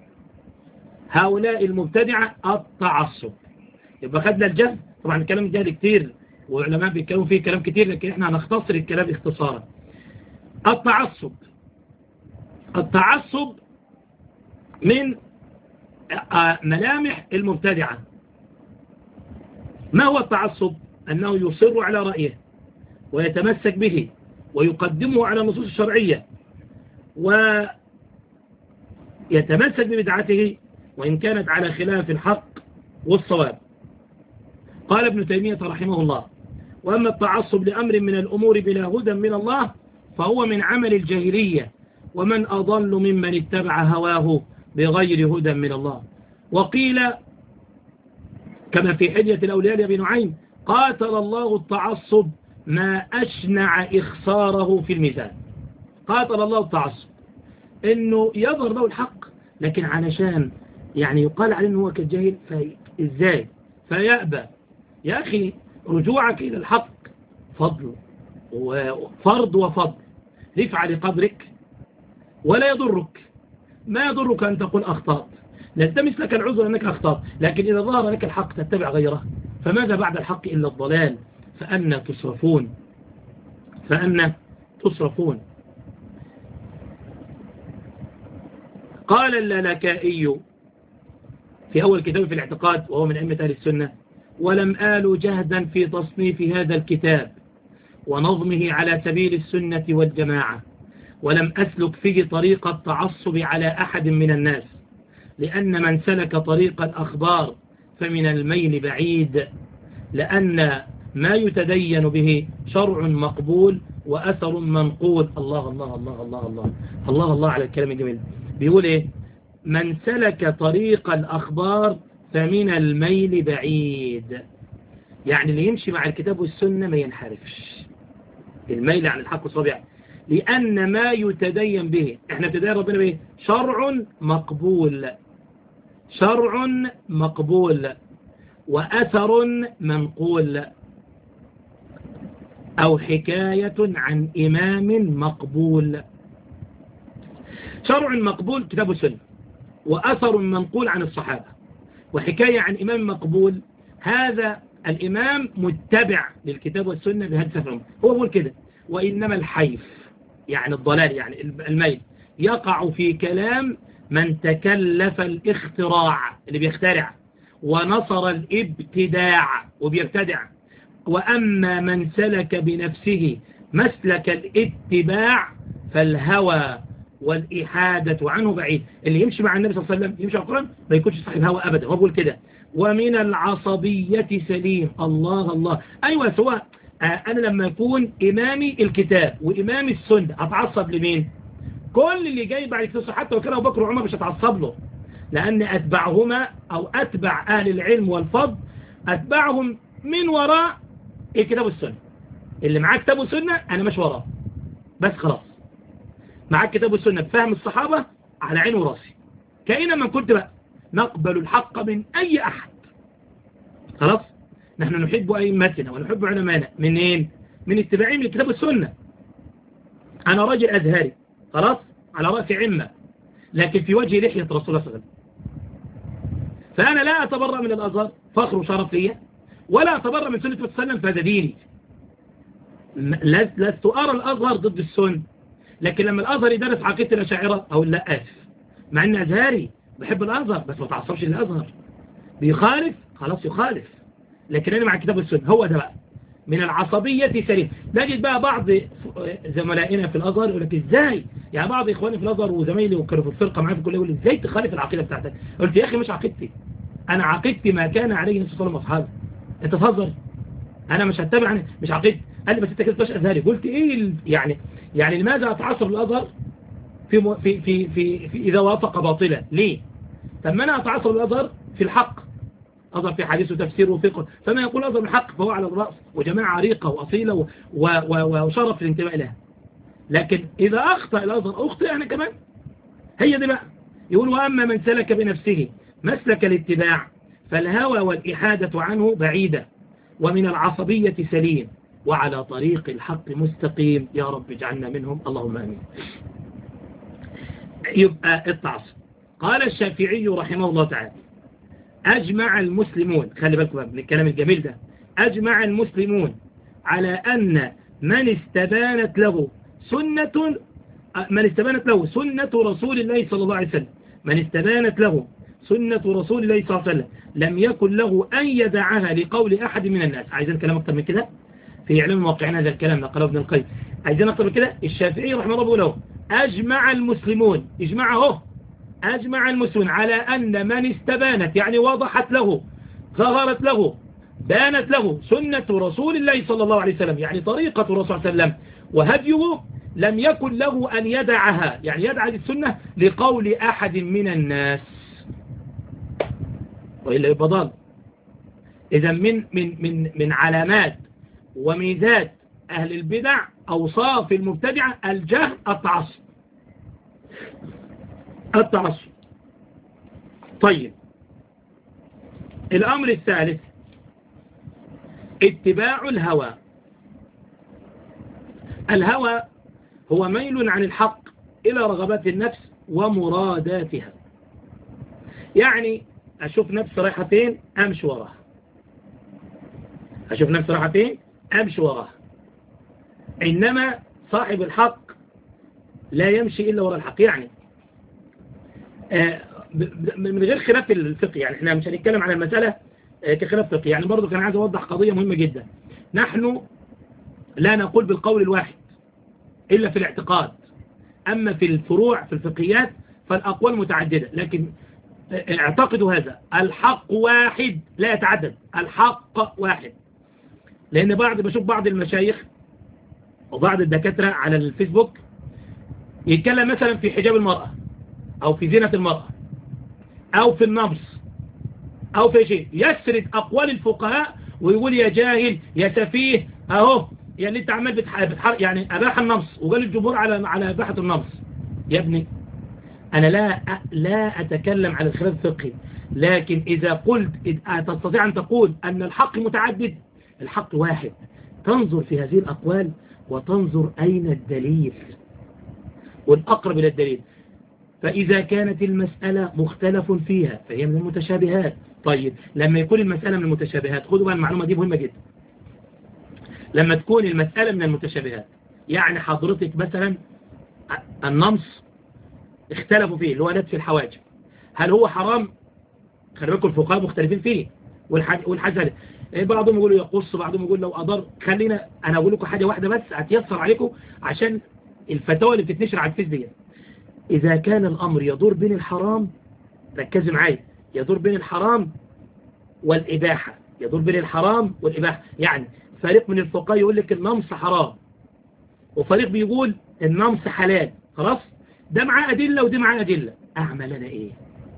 هؤلاء المبتدعة التعصب يبقى خدنا الجهل طبعا الكلام الجهل كتير وعلماء بيتكلموا فيه كلام كتير لكن احنا هنختصر الكلام اختصارا التعصب التعصب من ملامح المبتدعة ما هو التعصب أنه يصر على رأيه ويتمسك به ويقدمه على النصوص الشرعية ويتمسك ببدعته وإن كانت على خلاف الحق والصواب قال ابن تيمية رحمه الله وأما التعصب لأمر من الأمور بلا هدى من الله فهو من عمل الجاهلية ومن أضل ممن اتبع هواه بغير هدى من الله وقيل كما في حلية الأولياء لأبي نعيم قاتل الله التعصب ما أشنع إخساره في الميزان قاتل الله التعصب إنه يظهر له الحق لكن علشان يعني يقال عليه أنه هو كالجاهل فإزاي فيأبى يا أخي رجوعك إلى الحق فضل وفرض وفضل رفع لقدرك ولا يضرك ما يضرك أن تقول أخطأت نلتمس لك العذر أنك أخطأت لكن إذا ظهر لك الحق تتبع غيره فماذا بعد الحق إلا الضلال فأنا تصرفون فأنا تصرفون قال اللالكائي في أول كتاب في الاعتقاد وهو من أئمة أهل السنة ولم آل جهدا في تصنيف هذا الكتاب ونظمه على سبيل السنة والجماعة ولم أسلك فيه طريق التعصب على أحد من الناس لأن من سلك طريق الأخبار فمن الميل بعيد لأن ما يتدين به شرع مقبول وأثر منقول الله الله الله الله الله الله الله على الكلام الجميل بيقول إيه من سلك طريق الأخبار فمن الميل بعيد يعني اللي يمشي مع الكتاب والسنة ما ينحرفش الميل عن الحق والصواب لأن ما يتدين به احنا ابتداء ربنا به شرع مقبول شرع مقبول وأثر منقول أو حكاية عن إمام مقبول شرع مقبول كتاب السنة وأثر منقول عن الصحابة وحكاية عن إمام مقبول هذا الإمام متبع للكتاب والسنة بهذا السفر هو يقول كده وإنما الحيف يعني الضلال يعني الميل يقع في كلام من تكلف الاختراع اللي بيخترع ونصر الابتداع وبيبتدع وأما من سلك بنفسه مسلك الاتباع فالهوى والإحادة عنه بعيد اللي يمشي مع النبي صلى الله عليه وسلم يمشي على القرآن ما يكونش صاحب هوى أبدا هو بيقول كده ومن العصبية سليم الله الله أيوة سواء آه أنا لما يكون إمامي الكتاب وإمامي السنة أتعصب لمين كل اللي جاي بعد كده حتى وكان أبو بكر وعمر مش هتعصب له لأن أتبعهما أو أتبع أهل العلم والفضل أتبعهم من وراء الكتاب والسنة اللي معاه كتاب والسنة أنا مش وراه بس خلاص معاه كتاب والسنة بفهم الصحابة على عين وراسي كأنما كنت بقى نقبل الحق من أي أحد خلاص نحن نحب أئمتنا ونحب علمانا منين من اتباعين من الكتاب والسنة أنا راجل أزهري خلاص على رأس عمة لكن في وجه لحية رسول الله صلى الله عليه وسلم فأنا لا أتبرأ من الأزهر فخر وشرف لي ولا أتبرأ من سنة وسلم فهذا ديني لست أرى الأزهر ضد السنة لكن لما الأزهر يدرس عقيدة الأشاعرة أقول لا آسف مع أن أزهري بحب الأزهر بس ما تعصبش للأزهر بيخالف خلاص يخالف لكن أنا مع الكتاب والسنة هو ده بقى من العصبية سليم نجد بقى بعض زملائنا في الأزهر يقول لك إزاي يعني بعض إخواني في الأزهر وزمايلي وكانوا في الفرقة معايا في الكلية يقول إزاي تخالف العقيدة بتاعتك قلت يا أخي مش عقيدتي أنا عقيدتي ما كان عليه النبي صلى الله عليه وسلم أنت تهزر أنا مش هتبع عني مش عقيدتي قال لي بس أنت كده تبقاش أزهري قلت إيه يعني يعني لماذا أتعصر الأزهر في, في, في, في, في إذا وافق باطلا ليه طب ما أنا أتعصر الأزهر في الحق أظهر في حديث وتفسير وفقه فما يقول أظهر الحق فهو على الرأس وجماعة عريقة وأصيلة وشرف الانتماء لها لكن إذا أخطأ الأظهر أخطئ يعني كمان هي دي بقى يقول وأما من سلك بنفسه مسلك الاتباع فالهوى والإحادة عنه بعيدة ومن العصبية سليم وعلى طريق الحق مستقيم يا رب اجعلنا منهم اللهم أمين يبقى التعصب قال الشافعي رحمه الله تعالى أجمع المسلمون خلي بالكم من الكلام الجميل ده أجمع المسلمون على أن من استبانت له سنة من استبانت له سنة رسول الله صلى الله عليه وسلم من استبانت له سنة رسول الله صلى الله عليه وسلم لم يكن له أن يدعها لقول أحد من الناس عايزين كلام أكتر من كده في إعلام موقعنا هذا الكلام نقله ابن القيم عايزين أكتر من كده الشافعي رحمه الله له أجمع المسلمون اجمعه أجمع المسلمون على أن من استبانت يعني وضحت له ظهرت له بانت له سنة رسول الله صلى الله عليه وسلم يعني طريقة الرسول صلى الله عليه وسلم وهديه لم يكن له أن يدعها يعني يدع السنة لقول أحد من الناس وإلا يبقى ضال إذا من, من, من, من علامات وميزات أهل البدع أوصاف المبتدعة الجهل التعصب التعصب طيب الأمر الثالث اتباع الهوى الهوى هو ميل عن الحق إلى رغبات النفس ومراداتها يعني أشوف نفسي رايحة فين أمشي وراها أشوف نفسي رايحة فين أمشي وراها إنما صاحب الحق لا يمشي إلا وراء الحق يعني من غير خلاف الفقه يعني احنا مش هنتكلم عن المسألة كخلاف فقه يعني برضو كان عايز أوضح قضية مهمة جدا نحن لا نقول بالقول الواحد إلا في الاعتقاد أما في الفروع في الفقهيات فالأقوال متعددة لكن اعتقدوا هذا الحق واحد لا يتعدد الحق واحد لأن بعض بشوف بعض المشايخ وبعض الدكاترة على الفيسبوك يتكلم مثلا في حجاب المرأة أو في زينة المرأة أو في النمص أو في شيء يسرد أقوال الفقهاء ويقول يا جاهل يا سفيه أهو يعني أنت عمال بتحر يعني أباح النمص وقال الجمهور على على أباحة النمص يا ابني أنا لا لا أتكلم عن الخلاف الفقهي لكن إذا قلت تستطيع أن تقول أن الحق متعدد الحق واحد تنظر في هذه الأقوال وتنظر أين الدليل والأقرب إلى الدليل فإذا كانت المسألة مختلف فيها فهي من المتشابهات طيب لما يكون المسألة من المتشابهات خدوا بقى المعلومة دي مهمة جدا لما تكون المسألة من المتشابهات يعني حضرتك مثلا النمص اختلفوا فيه اللي هو نتف الحواجب هل هو حرام خلي بالكم الفقهاء مختلفين فيه والحاجة بعضهم يقولوا يقص بعضهم يقول لو أضر خلينا أنا أقول لكم حاجة واحدة بس هتيسر عليكم عشان الفتاوى اللي بتتنشر على الفيس دي إذا كان الأمر يدور بين الحرام ركزوا معايا يدور بين الحرام والإباحة يدور بين الحرام والإباحة يعني فريق من الفقهاء يقول لك النمص حرام وفريق بيقول النمص حلال خلاص ده معاه أدلة وده معاه أدلة أعمل أنا إيه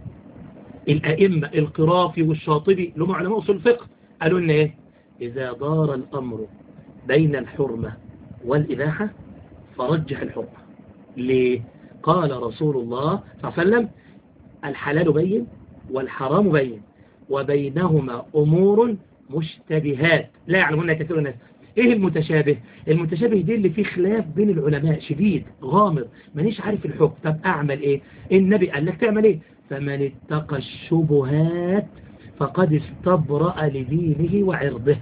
الأئمة القرافي والشاطبي لهم علماء أصول الفقه قالوا لنا إيه إذا دار الأمر بين الحرمة والإباحة فرجح الحرمة ليه قال رسول الله صلى الله عليه وسلم الحلال بين والحرام بين وبينهما أمور مشتبهات لا يعلمون كثير الناس ايه المتشابه المتشابه دي اللي فيه خلاف بين العلماء شديد غامض مانيش عارف الحكم طب اعمل ايه النبي قال لك تعمل ايه فمن اتقى الشبهات فقد استبرأ لدينه وعرضه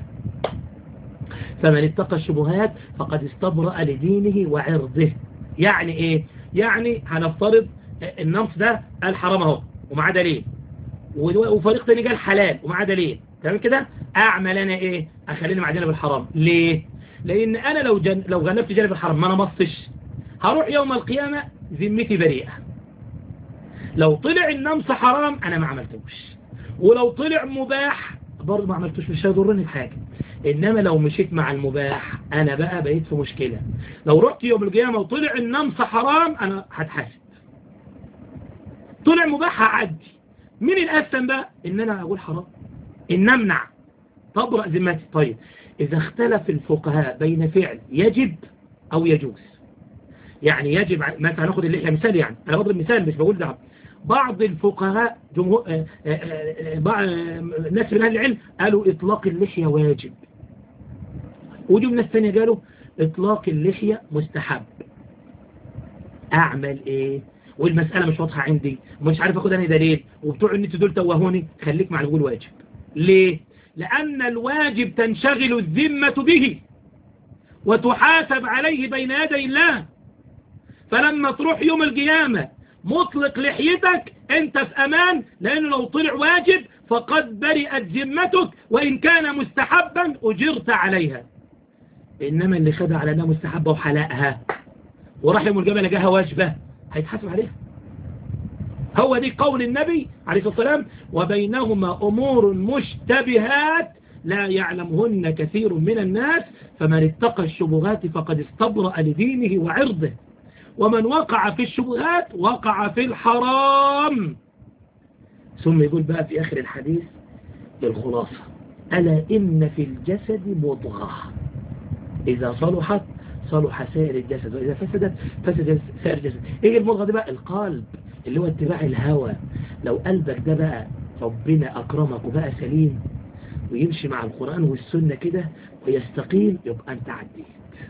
فمن اتقى الشبهات فقد استبرأ لدينه وعرضه يعني ايه يعني هنفترض النمص ده قال حرام اهو ومعاه دليل وفريق تاني قال حلال ومعاه دليل تمام كده اعمل انا ايه اخليني مع جانب الحرام ليه لان انا لو جن... لو غلبت جانب الحرام ما انا مصش هروح يوم القيامة ذمتي بريئة لو طلع النمس حرام انا ما عملتوش ولو طلع مباح برضه ما عملتوش مش هيضرني بحاجة انما لو مشيت مع المباح انا بقى بقيت في مشكلة لو رحت يوم القيامة وطلع النمس حرام انا هتحاسب طلع مباح هعدي مين الأسلم بقى ان انا اقول حرام ان امنع تبرأ ذمتي طيب اذا اختلف الفقهاء بين فعل يجب او يجوز يعني يجب مثلا ناخد اللحية مثال يعني انا بضرب مثال مش بقول ده بعض الفقهاء جمهور آه، آه، آه، بعض ناس من اهل العلم قالوا اطلاق اللحية واجب وجم ناس ثانيه قالوا اطلاق اللحية مستحب اعمل ايه والمسألة مش واضحة عندي ومش عارف اخد انا دليل وبتوع النت دول توهوني خليك مع القول واجب ليه لان الواجب تنشغل الذمة به وتحاسب عليه بين يدي الله فلما تروح يوم القيامة مطلق لحيتك انت في امان لانه لو طلع واجب فقد برئت ذمتك وان كان مستحبا اجرت عليها انما اللي خدها على انها مستحبة وحلقها وراح يوم القيامة لقاها واجبة هيتحاسب عليها هو دي قول النبي عليه الصلاة والسلام وبينهما امور مشتبهات لا يعلمهن كثير من الناس فمن اتقى الشبهات فقد استبرأ لدينه وعرضه ومن وقع في الشبهات وقع في الحرام ثم يقول بقى في آخر الحديث الخلاصة ألا إن في الجسد مضغة إذا صلحت صلح سائر الجسد وإذا فسدت فسد سائر الجسد إيه المضغة دي بقى القلب اللي هو اتباع الهوى لو قلبك ده بقى ربنا أكرمك وبقى سليم ويمشي مع القرآن والسنة كده ويستقيم يبقى أنت عديت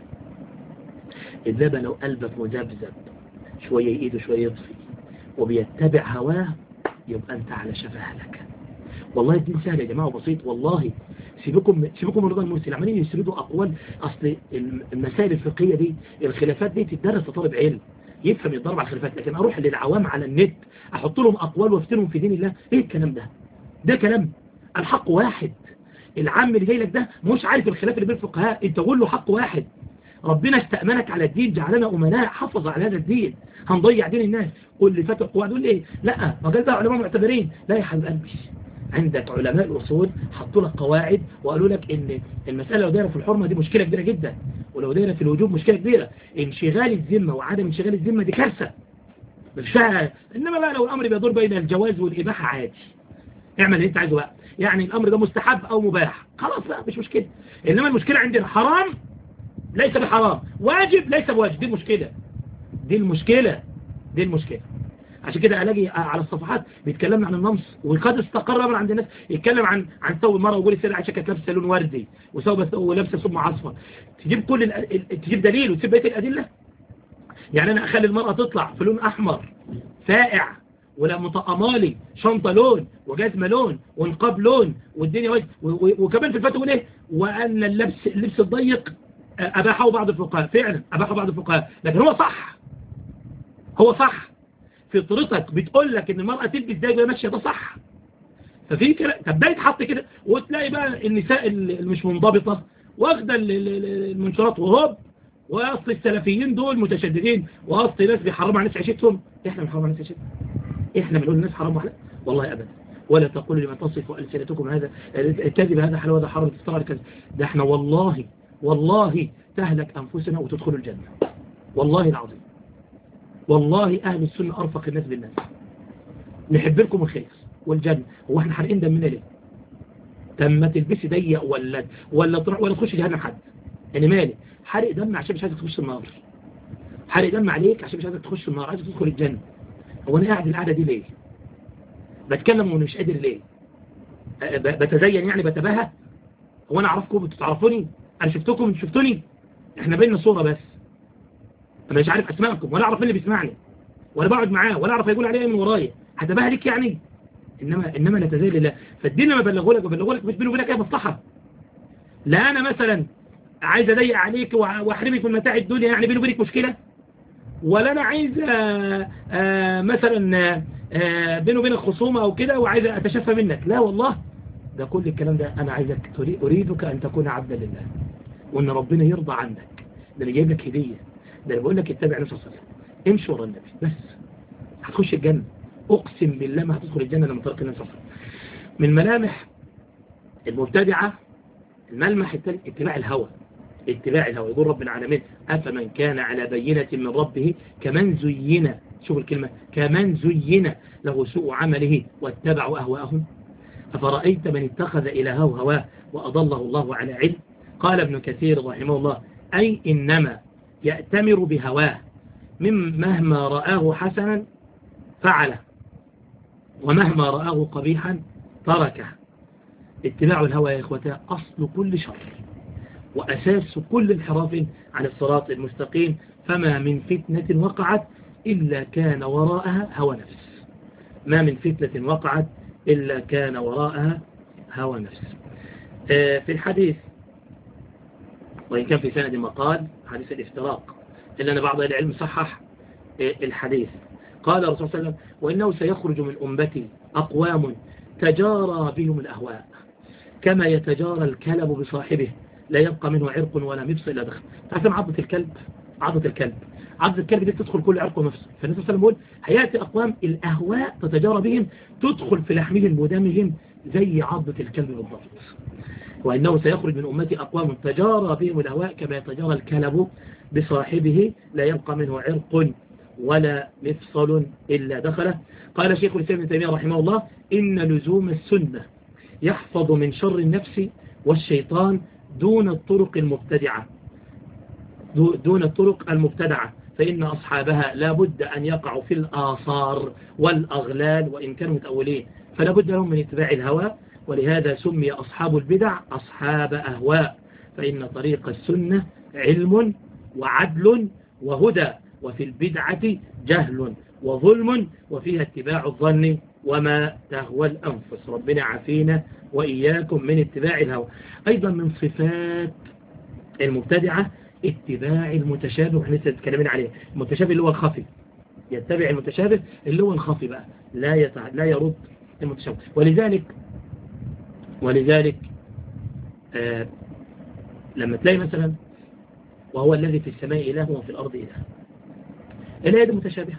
إذا لو قلبك مذبذب شوية يقيد وشوية يطفي وبيتبع هواه يبقى أنت على شفا هلكة والله الدين سهل يا جماعة وبسيط والله سيبكم سيبكم من رضا المرسل عمالين يسردوا أقوال أصل المسائل الفقهية دي الخلافات دي تدرس لطالب علم يفهم يتضرب على الخلافات لكن أروح للعوام على النت أحط لهم أقوال وافتنهم في دين الله إيه الكلام ده ده كلام الحق واحد العم اللي جاي لك ده مش عارف الخلاف اللي بين الفقهاء انت قول له حق واحد ربنا استأمنك على الدين جعلنا أمناء حفظ على هذا الدين هنضيع دين الناس قول لي فتح قواعد قول ايه لا ما قال بقى علماء معتبرين لا يا حبيب قلبي عندك علماء الأصول حطوا لك قواعد وقالوا لك ان المسألة لو دايرة في الحرمة دي مشكلة كبيرة جدا ولو دايرة في الوجوب مشكلة كبيرة انشغال الذمة وعدم انشغال الذمة دي كارثة مش فيها انما بقى لو الامر بيدور بين الجواز والاباحه عادي اعمل اللي انت عايزه بقى يعني الامر ده مستحب او مباح خلاص بقى مش مشكله انما المشكله عندنا حرام ليس بحرام واجب ليس بواجب دي المشكله دي المشكله دي المشكله عشان كده الاقي على الصفحات بيتكلمنا عن النمص وقد استقر من عند الناس يتكلم عن عن ثوب المرأة ويقول السيدة عائشة كانت لابسه لون وردي وثوب ولابسه ثوب معصفر تجيب كل ال... تجيب دليل وتسيب بقيه الادله يعني انا اخلي المرأة تطلع في لون احمر فائع ولا مطقمالي شنطة لون وجزمة لون ونقاب لون والدنيا وجه وكمان في الفتوى يقول ايه وان اللبس اللبس الضيق اباحه بعض الفقهاء فعلا اباحه بعض الفقهاء لكن هو صح هو صح فطرتك بتقول لك ان المرأة تلبس زي وهي ماشيه ده صح ففي كده طب ده يتحط كده وتلاقي بقى النساء اللي مش منضبطة واخده المنشرات وهوب واصل السلفيين دول متشددين واصل ناس بيحرموا على الناس عيشتهم احنا بنحرم على الناس عيشتهم احنا بنقول الناس حرام على والله ابدا ولا تقولوا لمن تصف ألسنتكم هذا الكذب هذا حلو هذا حرام تفترى الكذب ده احنا والله والله تهلك أنفسنا وتدخل الجنة والله العظيم والله أهل السنة أرفق الناس بالناس نحب لكم الخير والجنة هو احنا حرقين دمنا ليه تم تلبسي ضيق ولا ولا تروح ولا تخش جهنم حد يعني مالي حرق دم عشان مش عايزك تخش النار حرق دم عليك عشان مش عايزك تخش النار عايزك تدخل الجنة هو انا قاعد القعدة دي ليه بتكلم وانا مش قادر ليه بتزين يعني بتباهى هو انا اعرفكم بتعرفوني انا شفتكم انتوا شفتوني احنا بيننا صورة بس انا مش عارف اسمائكم ولا اعرف مين اللي بيسمعني ولا بقعد معاه ولا اعرف يقول عليه من ورايا هتباهى ليك يعني انما انما نتزين لله فالدين لما بلغوا لك وبلغوا لك مش بينه وبينك ايه مصلحه لا انا مثلا عايز اضيق عليك واحرمك من متاع الدنيا يعني بيني وبينك مشكله ولا انا عايز آآ آآ مثلا بيني وبينك خصومه او كده وعايز اتشفى منك لا والله ده كل الكلام ده أنا عايزك أريدك أن تكون عبدا لله وأن ربنا يرضى عنك ده أنا جايب لك هدية ده أنا بقول لك اتبع نفسه صلى الله عليه وسلم امشي ورا النبي بس هتخش الجنة أقسم بالله ما هتدخل الجنة لما ترك النبي صلى الله عليه وسلم من ملامح المبتدعة الملمح الثاني اتباع الهوى اتباع الهوى يقول رب العالمين أفمن كان على بينة من ربه كمن زين شوف الكلمة كمن زين له سوء عمله واتبعوا أهواءهم أفرأيت من اتخذ إلهه هواه وأضله الله على علم قال ابن كثير رحمه الله أي إنما يأتمر بهواه من مهما رآه حسنا فعله ومهما رآه قبيحا تركه اتباع الهوى يا إخوتي أصل كل شر وأساس كل انحراف عن الصراط المستقيم فما من فتنة وقعت إلا كان وراءها هوى نفس ما من فتنة وقعت إلا كان وراءها هوى نفس في الحديث وإن كان في سند مقال حديث الافتراق إلا أن بعض العلم صحح الحديث قال الرسول صلى الله عليه وسلم وإنه سيخرج من أمتي أقوام تجارى بهم الأهواء كما يتجارى الكلب بصاحبه لا يبقى منه عرق ولا مفصل إلا دخل تعرفين عضة الكلب عضة الكلب عضة الكلب دي تدخل كل عرق ومفصل فالنبي صلى الله عليه وسلم يقول هيأتي أقوام الأهواء تتجارى بهم تدخل في لحمهم ودمهم زي عضة الكلب بالضبط وإنه سيخرج من أمتي أقوام تجارى بهم الأهواء كما يتجارى الكلب بصاحبه لا يبقى منه عرق ولا مفصل إلا دخله قال شيخ الإسلام ابن تيمية رحمه الله إن لزوم السنة يحفظ من شر النفس والشيطان دون الطرق المبتدعة دون الطرق المبتدعة فإن أصحابها لا بد أن يقعوا في الآثار والأغلال وإن كانوا متأولين فلا بد لهم من اتباع الهوى ولهذا سمي أصحاب البدع أصحاب أهواء فإن طريق السنة علم وعدل وهدى وفي البدعة جهل وظلم وفيها اتباع الظن وما تهوى الأنفس ربنا عافينا وإياكم من اتباع الهوى أيضا من صفات المبتدعة اتباع المتشابه واحنا لسه اتكلمنا عليه المتشابه اللي هو الخفي يتبع المتشابه اللي هو الخفي بقى لا يتع... لا يرد المتشابه ولذلك ولذلك آه لما تلاقي مثلا وهو الذي في السماء إله وفي الأرض إله الآية دي متشابهة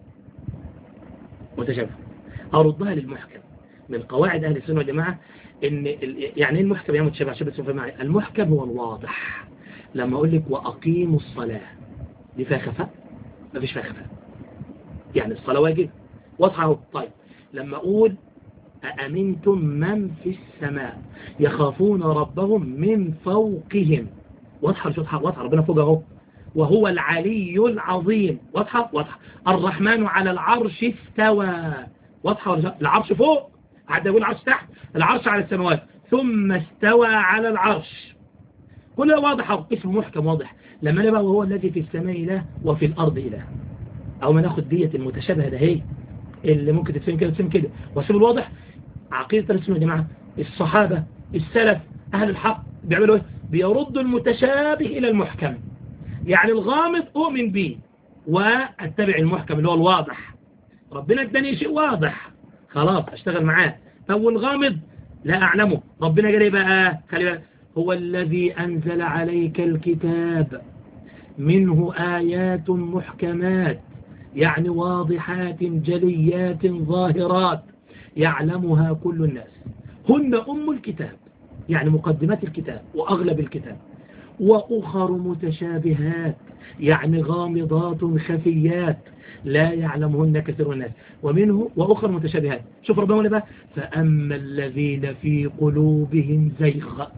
متشابهة أردها للمحكم من قواعد أهل السنة والجماعة إن يعني المحكم يا متشابه عشان بس معي المحكم هو الواضح لما أقول لك وأقيموا الصلاة دي فيها خفاء ما فيش فيها خفاء يعني الصلاة واجب واضحة طيب لما أقول أأمنتم من في السماء يخافون ربهم من فوقهم واضحة مش واضحة واضحة ربنا فوق اهو وهو العلي العظيم واضحة واضحة الرحمن على العرش استوى واضحة العرش فوق حد يقول العرش تحت العرش على السماوات ثم استوى على العرش كل ده واضح اسم محكم واضح لما انا بقى وهو الذي في السماء إله وفي الأرض إله أو ما ناخد دية المتشابهة ده هي اللي ممكن تتفهم كده تتفهم كده واسيب الواضح عقيدة السنة يا جماعة الصحابة السلف أهل الحق بيعملوا ايه بيردوا المتشابه إلى المحكم يعني الغامض أؤمن به واتبع المحكم اللي هو الواضح ربنا اداني شيء واضح خلاص اشتغل معاه طب الغامض لا أعلمه ربنا قال ايه بقى خلي بالك هو الذي أنزل عليك الكتاب منه آيات محكمات يعني واضحات جليات ظاهرات يعلمها كل الناس هن أم الكتاب يعني مقدمات الكتاب وأغلب الكتاب وأخر متشابهات يعني غامضات خفيات لا يعلمهن كثير الناس ومنه وأخر متشابهات شوف ربنا بقى فأما الذين في قلوبهم زيغ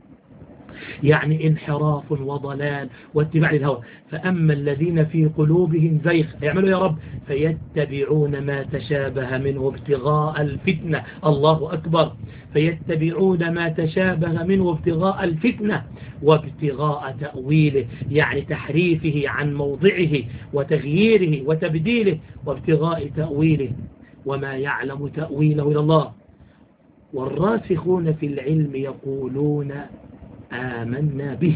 يعني انحراف وضلال واتباع للهوى فأما الذين في قلوبهم زيغ يعملوا يا رب فيتبعون ما تشابه منه ابتغاء الفتنة الله أكبر فيتبعون ما تشابه منه ابتغاء الفتنة وابتغاء تأويله يعني تحريفه عن موضعه وتغييره وتبديله وابتغاء تأويله وما يعلم تأويله إلى الله والراسخون في العلم يقولون آمنا به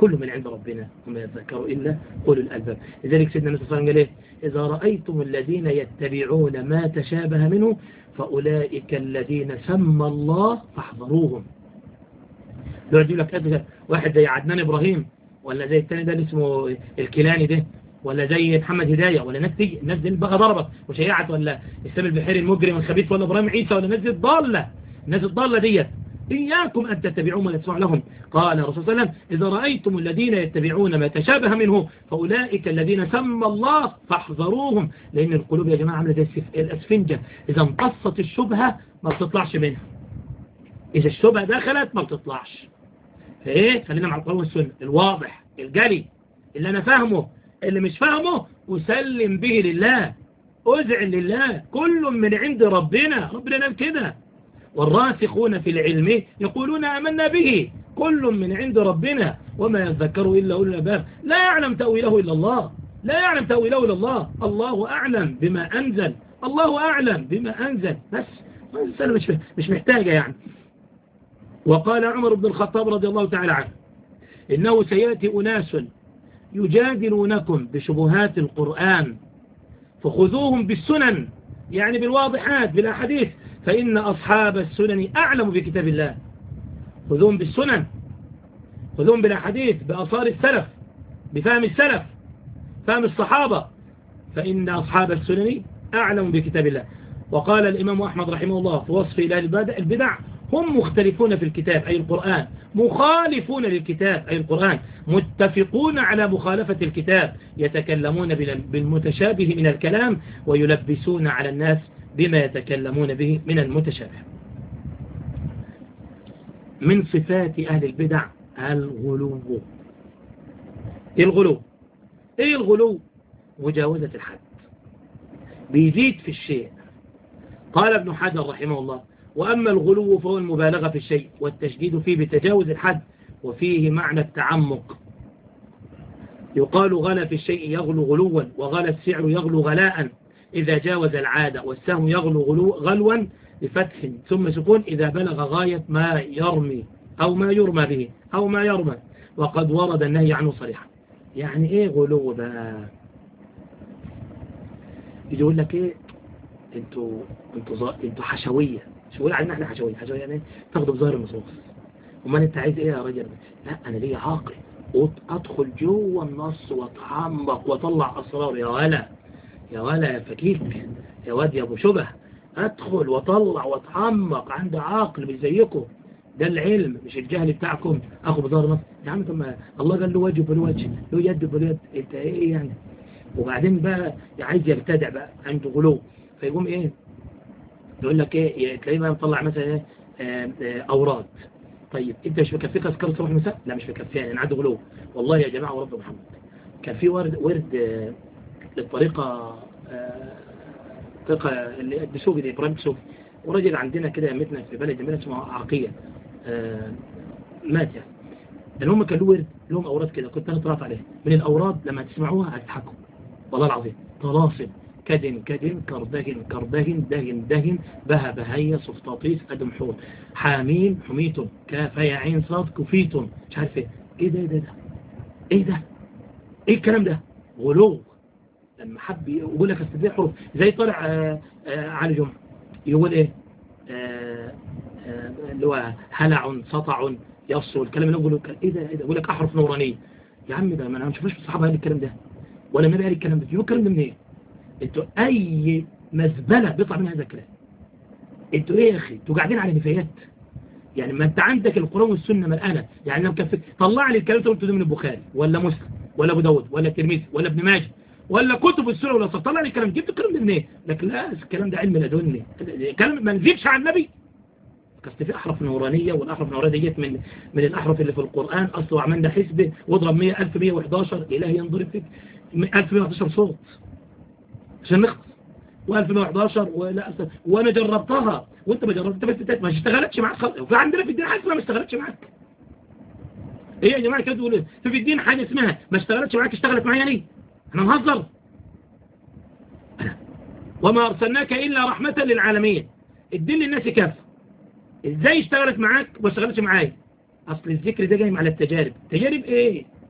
كل من عند ربنا وما يذكر إلا أولو الألباب لذلك سيدنا النبي صلى الله عليه وسلم قال إيه إذا رأيتم الذين يتبعون ما تشابه منه فأولئك الذين سمى الله فاحذروهم لو يقول لك واحد زي عدنان إبراهيم ولا زي الثاني ده اللي اسمه الكيلاني ده ولا زي محمد هداية ولا ناس تيجي الناس دي بقى ضربت وشيعت ولا اسلام البحيري المجرم الخبيث ولا ابراهيم عيسى ولا الناس دي الضالة الناس الضالة ديت إياكم أن تتبعوا ما يسمع لهم قال الرسول صلى الله عليه وسلم إذا رأيتم الذين يتبعون ما تشابه منه فأولئك الذين سمى الله فاحذروهم لأن القلوب يا جماعة عاملة زي الأسفنجة إذا امتصت الشبهة ما بتطلعش منها إذا الشبهة دخلت ما بتطلعش فإيه خلينا مع القرآن والسنة الواضح الجلي اللي أنا فاهمه اللي مش فاهمه أسلم به لله أذعن لله كل من عند ربنا ربنا نام كده والراسخون في العلم يقولون آمنا به كل من عند ربنا وما يذكر إلا أولي الألباب لا يعلم تأويله إلا الله لا يعلم تأويله إلا الله الله أعلم بما أنزل الله أعلم بما أنزل بس المسألة مش مش محتاجة يعني وقال عمر بن الخطاب رضي الله تعالى عنه إنه سيأتي أناس يجادلونكم بشبهات القرآن فخذوهم بالسنن يعني بالواضحات بالأحاديث فإن أصحاب السنن أعلم بكتاب الله خذوهم بالسنن خذوهم بالأحاديث بأصار السلف بفهم السلف فهم الصحابة فإن أصحاب السنن أعلم بكتاب الله وقال الإمام أحمد رحمه الله في وصف إلى البدع هم مختلفون في الكتاب أي القرآن مخالفون للكتاب أي القرآن متفقون على مخالفة الكتاب يتكلمون بالمتشابه من الكلام ويلبسون على الناس بما يتكلمون به من المتشابه من صفات أهل البدع الغلو إيه الغلو إيه الغلو مجاوزة الحد بيزيد في الشيء قال ابن حجر رحمه الله وأما الغلو فهو المبالغة في الشيء والتشديد فيه بتجاوز الحد وفيه معنى التعمق يقال غلى في الشيء يغلو غلوا وغلى السعر يغلو غلاء إذا جاوز العادة والسهم يغلو غلو غلوا بفتح ثم سكون إذا بلغ غاية ما يرمي أو ما يرمى به أو ما يرمى وقد ورد النهي عنه صريحا يعني إيه غلو بقى يقول لك إيه انتوا انتوا انتوا حشوية مش بقول علينا احنا حشوية حشوية يعني تاخدوا بظاهر النصوص امال انت عايز ايه يا راجل لا انا ليا عاقل ادخل جوه النص واتعمق واطلع اسرار يا ولا يا ولا يا فكيك يا واد يا ابو شبه ادخل واطلع واتعمق عند عاقل مش زيكم ده العلم مش الجهل بتاعكم اخو بظهر نص يا عم طب الله قال له وجه بالوجه له يد باليد انت ايه يعني وبعدين بقى عايز يبتدع بقى عنده غلو فيقوم ايه يقول لك ايه تلاقيه بقى مطلع مثلا ايه اوراد طيب انت مش مكفيك اذكار الصباح والمساء لا مش مكفيني يعني انا عندي غلو والله يا جماعه ورب محمد كان في ورد ورد للطريقه طريقه اللي الدسوقي دي ابراهيم دسوقي ورجل عندنا كده يمتنا في بلد يمتنا اسمه عقيه مات يعني لان هم كان له ورد لهم اوراد كده كنت انا طلعت عليها من الاوراد لما تسمعوها هتضحكوا والله العظيم طلاسم كدن كدن كردهن كردهن دهن دهن بها بهية صفطاطيس أدم حور حامين حميتم كاف يا عين صاد كفيتم مش عارف ايه ايه ده ايه ده ايه ده ايه الكلام ده غلو لما حب يقول لك استدي حروف زي طلع آآ آآ علي جمعة يقول ايه اللي هو هلع سطع يص والكلام اللي يقول ايه ده ايه ده يقول لك احرف نورانيه يا عم ده ما انا ما شفناش في الصحابه قال الكلام ده ولا النبي قال الكلام ده يقول الكلام ده منين إيه؟ انتوا اي مزبلة بيطلع منها هذا الكلام انتوا ايه يا اخي انتوا قاعدين على نفايات يعني ما انت عندك القرآن والسنة ملقانة يعني لو كفك طلع لي الكلام اللي ده من البخاري ولا مسلم ولا ابو داود ولا الترمذي ولا ابن ماجه ولا كتب السنة ولا طلع لي الكلام جبت الكلام ده منين لكن لا الكلام ده علم لدني كلام ما نزيدش عن النبي كست في احرف نورانية والاحرف النورانية ديت من من الاحرف اللي في القرآن اصله عملنا حسبه واضرب 100 1111 الهي ينضرب فيك 1111 صوت عشان نخلص و1111 ولا وانا جربتها وانت ما جربتها في الفتات ما اشتغلتش معاك خالص وفي عندنا في الدين حاجه اسمها ما اشتغلتش معاك ايه يا جماعه كده تقول في في الدين حاجه اسمها ما اشتغلتش معاك اشتغلت معايا ليه احنا نهزر وما ارسلناك الا رحمه للعالمين الدين للناس كافه ازاي اشتغلت معاك ما اشتغلتش معايا اصل الذكر ده جاي على التجارب تجارب ايه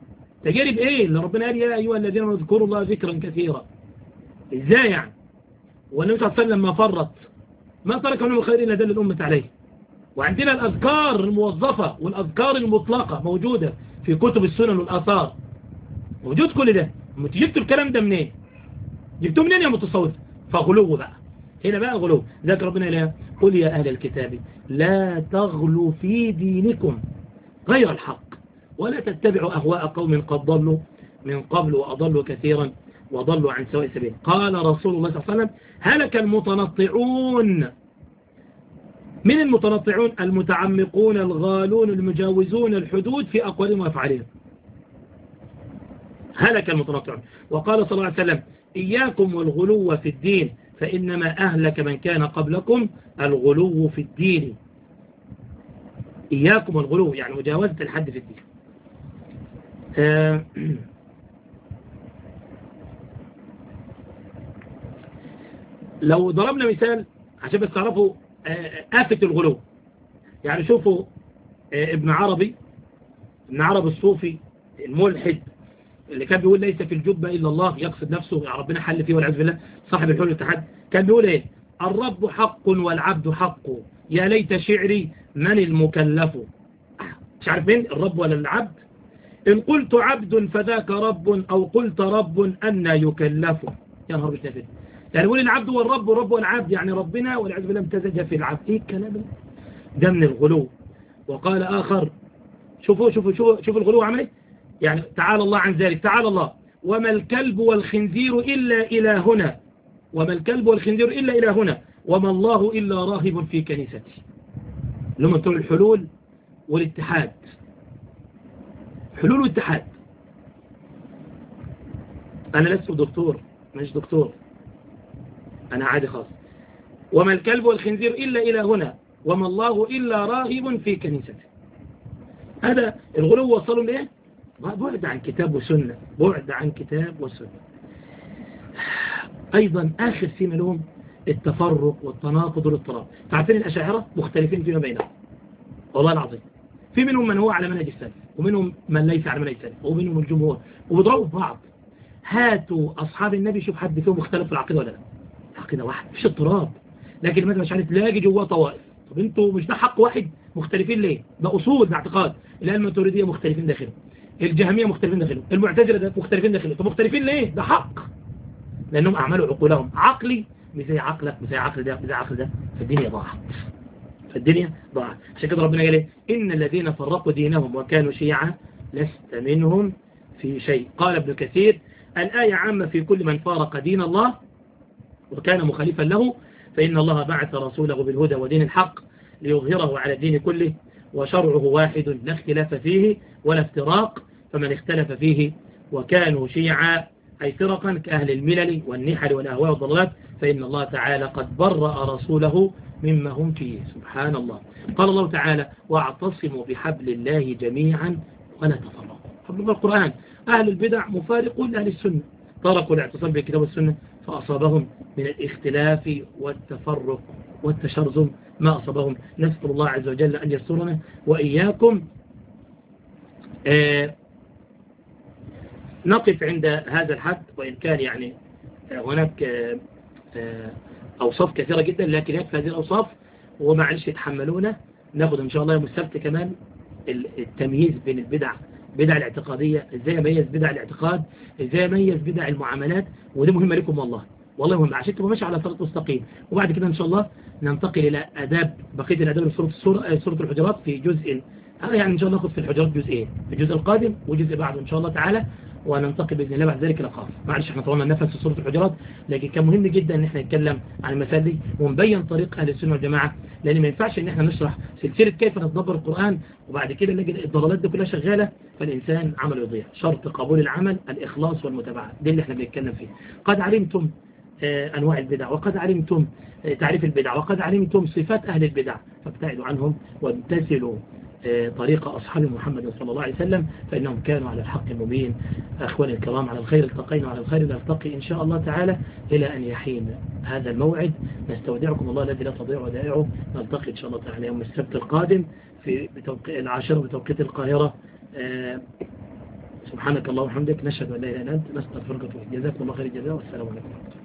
تجارب ايه اللي ربنا قال يا ايها الذين اذكروا الله ذكرا كثيرا ازاي يعني والنبي صلى الله عليه وسلم ما فرط ما ترك منهم خير الا دل الامه عليه وعندنا الاذكار الموظفه والاذكار المطلقه موجوده في كتب السنن والاثار موجود كل ده جبتوا الكلام ده منين جبتوه منين يا متصوف فغلو بقى هنا بقى غلو ذاك ربنا إله قل يا أهل الكتاب لا تغلوا في دينكم غير الحق ولا تتبعوا أهواء قوم قد ضلوا من قبل وأضلوا كثيرا وضلوا عن سواء السبيل قال رسول الله صلى الله عليه وسلم هلك المتنطعون من المتنطعون المتعمقون الغالون المجاوزون الحدود في أقوالهم وأفعالهم هلك المتنطعون وقال صلى الله عليه وسلم إياكم والغلو في الدين فإنما أهلك من كان قبلكم الغلو في الدين إياكم والغلو يعني مجاوزة الحد في الدين آه، لو ضربنا مثال عشان بس تعرفوا آه، آفة الغلو يعني شوفوا آه، ابن عربي ابن عربي الصوفي الملحد اللي كان بيقول ليس في الجبة إلا الله يقصد نفسه يا ربنا حل فيه والعياذ بالله صاحب الحلول والاتحاد كان بيقول إيه الرب حق والعبد حق يا ليت شعري من المكلف مش عارف مين الرب ولا العبد إن قلت عبد فذاك رب أو قلت رب أن يكلف يا نهار مش نافذ يعني يقول العبد والرب والرب والعبد يعني ربنا والعياذ بالله امتزج في العبد ايه الكلام ده من الغلو وقال آخر شوفوا شوفوا شوفوا شوفوا الغلو عمل ايه يعني تعالى الله عن ذلك تعالى الله وما الكلب والخنزير إلا إلى هنا وما الكلب والخنزير إلا إلى هنا وما الله إلا راهب في كنيستي لما تقول الحلول والاتحاد حلول واتحاد أنا لست دكتور مش دكتور أنا عادي خاص وما الكلب والخنزير إلا إلى هنا وما الله إلا راهب في كنيسته هذا الغلو وصلوا ليه بعد عن كتاب وسنة بعد عن كتاب وسنة أيضا آخر سيما لهم التفرق والتناقض والاضطراب تعرفين الأشاعرة مختلفين فيما بينهم والله العظيم في منهم من هو على منهج السلف ومنهم من ليس على منهج السلف ومنهم الجمهور وبيضربوا في بعض هاتوا أصحاب النبي شوف حد فيهم مختلف في العقيدة ولا لا عقيدة واحد مفيش اضطراب لكن مثلا مش عارف لاقي جواه طوائف طب انتوا مش ده حق واحد مختلفين ليه ده أصول ده اعتقاد الآن الماتريدية مختلفين داخلهم الجهمية مختلفين داخلهم المعتزلة ده مختلفين داخلهم طب مختلفين ليه ده حق لأنهم أعملوا عقولهم عقلي مش زي عقلك مش زي عقل ده مش زي عقل ده فالدنيا ضاعت فالدنيا ضاعت عشان كده ربنا قال ايه إن الذين فرقوا دينهم وكانوا شيعا لست منهم في شيء قال ابن كثير الآية عامة في كل من فارق دين الله وكان مخالفا له فإن الله بعث رسوله بالهدى ودين الحق ليظهره على الدين كله وشرعه واحد لا اختلاف فيه ولا افتراق فمن اختلف فيه وكانوا شيعا أي فرقا كأهل الملل والنحل والأهواء والضلالات فإن الله تعالى قد برأ رسوله مما هم فيه سبحان الله قال الله تعالى واعتصموا بحبل الله جميعا ولا تفرقوا حبل الله القرآن أهل البدع مفارقون لأهل السنة تركوا الاعتصام بالكتاب والسنة فأصابهم من الاختلاف والتفرق والتشرذم ما أصابهم نسأل الله عز وجل أن يسرنا وإياكم آه نقف عند هذا الحد وإن كان يعني هناك آه آه أوصاف كثيرة جدا لكن يكفي هذه الأوصاف ومعلش يتحملونا ناخد إن شاء الله يوم السبت كمان التمييز بين البدع بدع الاعتقادية ازاي اميز بدع الاعتقاد ازاي اميز بدع المعاملات ودي مهمة لكم والله والله مهم عشان تبقى ماشي على صراط مستقيم وبعد كده ان شاء الله ننتقل الى اداب بقيه الاداب في سوره سوره الحجرات في جزء هذا يعني ان شاء الله ناخذ في الحجرات جزئين في الجزء القادم وجزء بعده ان شاء الله تعالى وننتقل باذن الله بعد ذلك الى الخاص معلش احنا طولنا النفس في سوره الحجرات لكن كان مهم جدا ان احنا نتكلم عن المسائل دي ونبين طريق اهل السنه والجماعه لان ما ينفعش ان احنا نشرح سلسله كيف نتدبر القران وبعد كده نلاقي الضلالات دي كلها شغاله فالانسان عمله يضيع شرط قبول العمل الاخلاص والمتابعه دي اللي احنا بنتكلم فيه قد علمتم أنواع البدع وقد علمتم تعريف البدع وقد علمتم صفات أهل البدع فابتعدوا عنهم وامتثلوا طريق أصحاب محمد صلى الله عليه وسلم فإنهم كانوا على الحق المبين أخواني الكرام على الخير التقينا وعلى الخير نلتقي إن شاء الله تعالى إلى أن يحين هذا الموعد نستودعكم الله الذي لا تضيع ودائعه نلتقي إن شاء الله تعالى يوم السبت القادم في العاشرة بتوقيت القاهرة سبحانك اللهم وبحمدك نشهد أن لا إله إلا أنت نستغفرك ونتوب إليك جزاكم الله خير الجزاء والسلام عليكم ورحمة الله